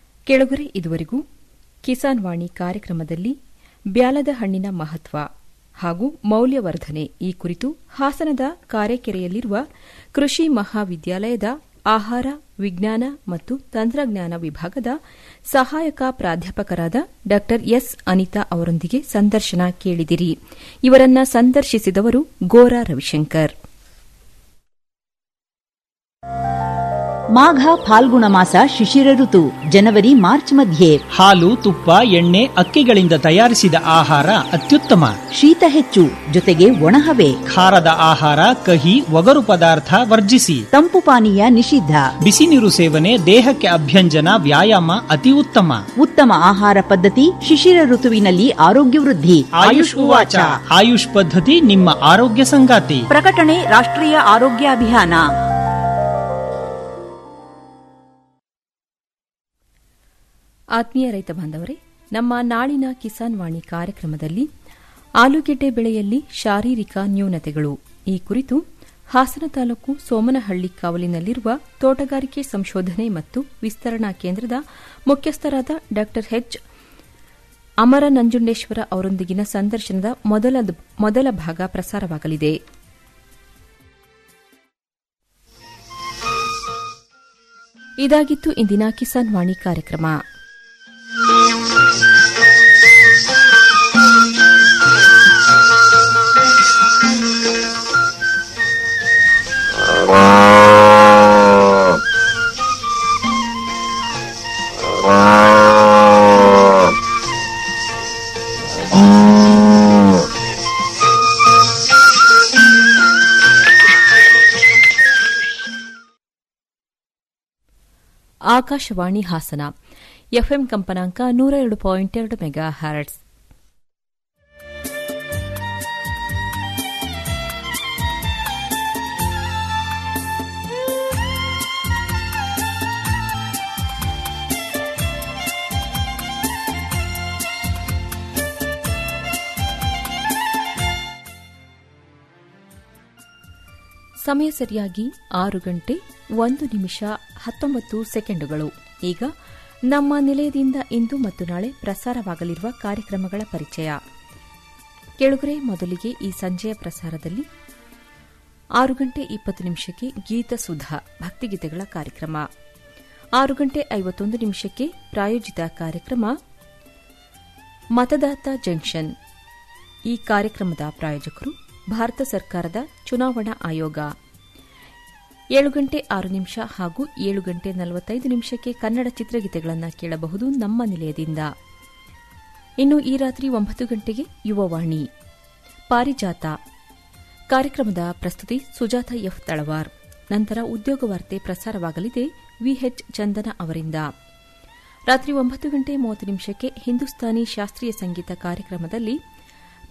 ಕೆಳಗರೆ ಇದುವರೆಗೂ ಕಿಸಾನ್ ವಾಣಿ ಕಾರ್ಯಕ್ರಮದಲ್ಲಿ ಬ್ಯಾಲದ ಹಣ್ಣಿನ ಮಹತ್ವ ಹಾಗೂ ಮೌಲ್ಯವರ್ಧನೆ ಈ ಕುರಿತು ಹಾಸನದ ಕಾರೆಕೆರೆಯಲ್ಲಿರುವ ಕೃಷಿ ಮಹಾವಿದ್ಯಾಲಯದ ಆಹಾರ ವಿಜ್ಞಾನ ಮತ್ತು ತಂತ್ರಜ್ಞಾನ ವಿಭಾಗದ ಸಹಾಯಕ ಪ್ರಾಧ್ಯಾಪಕರಾದ ಡಾ ಎಸ್ ಅನಿತಾ ಅವರೊಂದಿಗೆ ಸಂದರ್ಶನ ಕೇಳಿದಿರಿ ಇವರನ್ನ ಸಂದರ್ಶಿಸಿದವರು ಗೋರಾ ರವಿಶಂಕರ್ ಮಾಘ ಫಾಲ್ಗುಣ ಮಾಸ ಶಿಶಿರ ಋತು ಜನವರಿ ಮಾರ್ಚ್ ಮಧ್ಯೆ ಹಾಲು ತುಪ್ಪ ಎಣ್ಣೆ ಅಕ್ಕಿಗಳಿಂದ ತಯಾರಿಸಿದ ಆಹಾರ ಅತ್ಯುತ್ತಮ ಶೀತ ಹೆಚ್ಚು ಜೊತೆಗೆ ಒಣಹವೆ ಖಾರದ ಆಹಾರ ಕಹಿ ಒಗರು ಪದಾರ್ಥ ವರ್ಜಿಸಿ ತಂಪು ಪಾನೀಯ ನಿಷಿದ್ಧ ಬಿಸಿ ನೀರು ಸೇವನೆ ದೇಹಕ್ಕೆ ಅಭ್ಯಂಜನ ವ್ಯಾಯಾಮ ಅತಿ ಉತ್ತಮ ಉತ್ತಮ ಆಹಾರ ಪದ್ಧತಿ ಶಿಶಿರ ಋತುವಿನಲ್ಲಿ ಆರೋಗ್ಯ ವೃದ್ಧಿ ಆಯುಷ್ ಉವಾಚ ಆಯುಷ್ ಪದ್ಧತಿ ನಿಮ್ಮ ಆರೋಗ್ಯ ಸಂಗಾತಿ ಪ್ರಕಟಣೆ ರಾಷ್ಟ್ರೀಯ ಆರೋಗ್ಯ ಅಭಿಯಾನ ಆತ್ಮೀಯ ರೈತ ಬಾಂಧವರೇ ನಮ್ಮ ನಾಳಿನ ಕಿಸಾನ್ ವಾಣಿ ಕಾರ್ಯಕ್ರಮದಲ್ಲಿ ಆಲೂಗೆಡ್ಡೆ ಬೆಳೆಯಲ್ಲಿ ಶಾರೀರಿಕ ನ್ಯೂನತೆಗಳು ಈ ಕುರಿತು ಹಾಸನ ತಾಲೂಕು ಸೋಮನಹಳ್ಳಿ ಕಾವಲಿನಲ್ಲಿರುವ ತೋಟಗಾರಿಕೆ ಸಂಶೋಧನೆ ಮತ್ತು ವಿಸ್ತರಣಾ ಕೇಂದ್ರದ ಮುಖ್ಯಸ್ಥರಾದ ಡಾ ಎಚ್ ಅಮರ ನಂಜುಂಡೇಶ್ವರ ಅವರೊಂದಿಗಿನ ಸಂದರ್ಶನದ ಮೊದಲ ಮೊದಲ ಭಾಗ ಪ್ರಸಾರವಾಗಲಿದೆ ಇದಾಗಿತ್ತು ಇಂದಿನ ಕಿಸಾನ್ ವಾಣಿ ಕಾರ್ಯಕ್ರಮ ಆಕಾಶವಾಣಿ ಹಾಸನ ಎಫ್ಎಂ ಕಂಪನಾಂಕ ನೂರ ಎರಡು ಪಾಯಿಂಟ್ ಎರಡು ಮೆಗಾ ಹ್ಯಾರಟ್ಸ್ ಸಮಯ ಸರಿಯಾಗಿ ಆರು ಗಂಟೆ ಒಂದು ನಿಮಿಷ ಹತ್ತೊಂಬತ್ತು ಸೆಕೆಂಡುಗಳು ಈಗ ನಮ್ಮ ನಿಲಯದಿಂದ ಇಂದು ಮತ್ತು ನಾಳೆ ಪ್ರಸಾರವಾಗಲಿರುವ ಕಾರ್ಯಕ್ರಮಗಳ ಪರಿಚಯ ಕೆಳಗರೆ ಮೊದಲಿಗೆ ಈ ಸಂಜೆಯ ಪ್ರಸಾರದಲ್ಲಿ ಆರು ಗಂಟೆ ಇಪ್ಪತ್ತು ನಿಮಿಷಕ್ಕೆ ಗೀತ ಸುಧಾ ಭಕ್ತಿಗೀತೆಗಳ ಕಾರ್ಯಕ್ರಮ ಆರು ಗಂಟೆ ಐವತ್ತೊಂದು ನಿಮಿಷಕ್ಕೆ ಪ್ರಾಯೋಜಿತ ಕಾರ್ಯಕ್ರಮ ಮತದಾತ ಜಂಕ್ಷನ್ ಈ ಕಾರ್ಯಕ್ರಮದ ಪ್ರಾಯೋಜಕರು ಭಾರತ ಸರ್ಕಾರದ ಚುನಾವಣಾ ಆಯೋಗ ಏಳು ಗಂಟೆ ಆರು ನಿಮಿಷ ಹಾಗೂ ಏಳು ಗಂಟೆ ನಲವತ್ತೈದು ನಿಮಿಷಕ್ಕೆ ಕನ್ನಡ ಚಿತ್ರಗೀತೆಗಳನ್ನು ಕೇಳಬಹುದು ನಮ್ಮ ನಿಲಯದಿಂದ ಇನ್ನು ಈ ರಾತ್ರಿ ಒಂಬತ್ತು ಗಂಟೆಗೆ ಯುವವಾಣಿ ಪಾರಿಜಾತ ಕಾರ್ಯಕ್ರಮದ ಪ್ರಸ್ತುತಿ ಸುಜಾತ ಎಫ್ ತಳವಾರ್ ನಂತರ ಉದ್ಯೋಗ ವಾರ್ತೆ ಪ್ರಸಾರವಾಗಲಿದೆ ವಿಎಚ್ ಚಂದನ ಅವರಿಂದ ರಾತ್ರಿ ಒಂಬತ್ತು ಗಂಟೆ ಮೂವತ್ತು ನಿಮಿಷಕ್ಕೆ ಹಿಂದೂಸ್ತಾನಿ ಶಾಸ್ತ್ರೀಯ ಸಂಗೀತ ಕಾರ್ಯಕ್ರಮದಲ್ಲಿ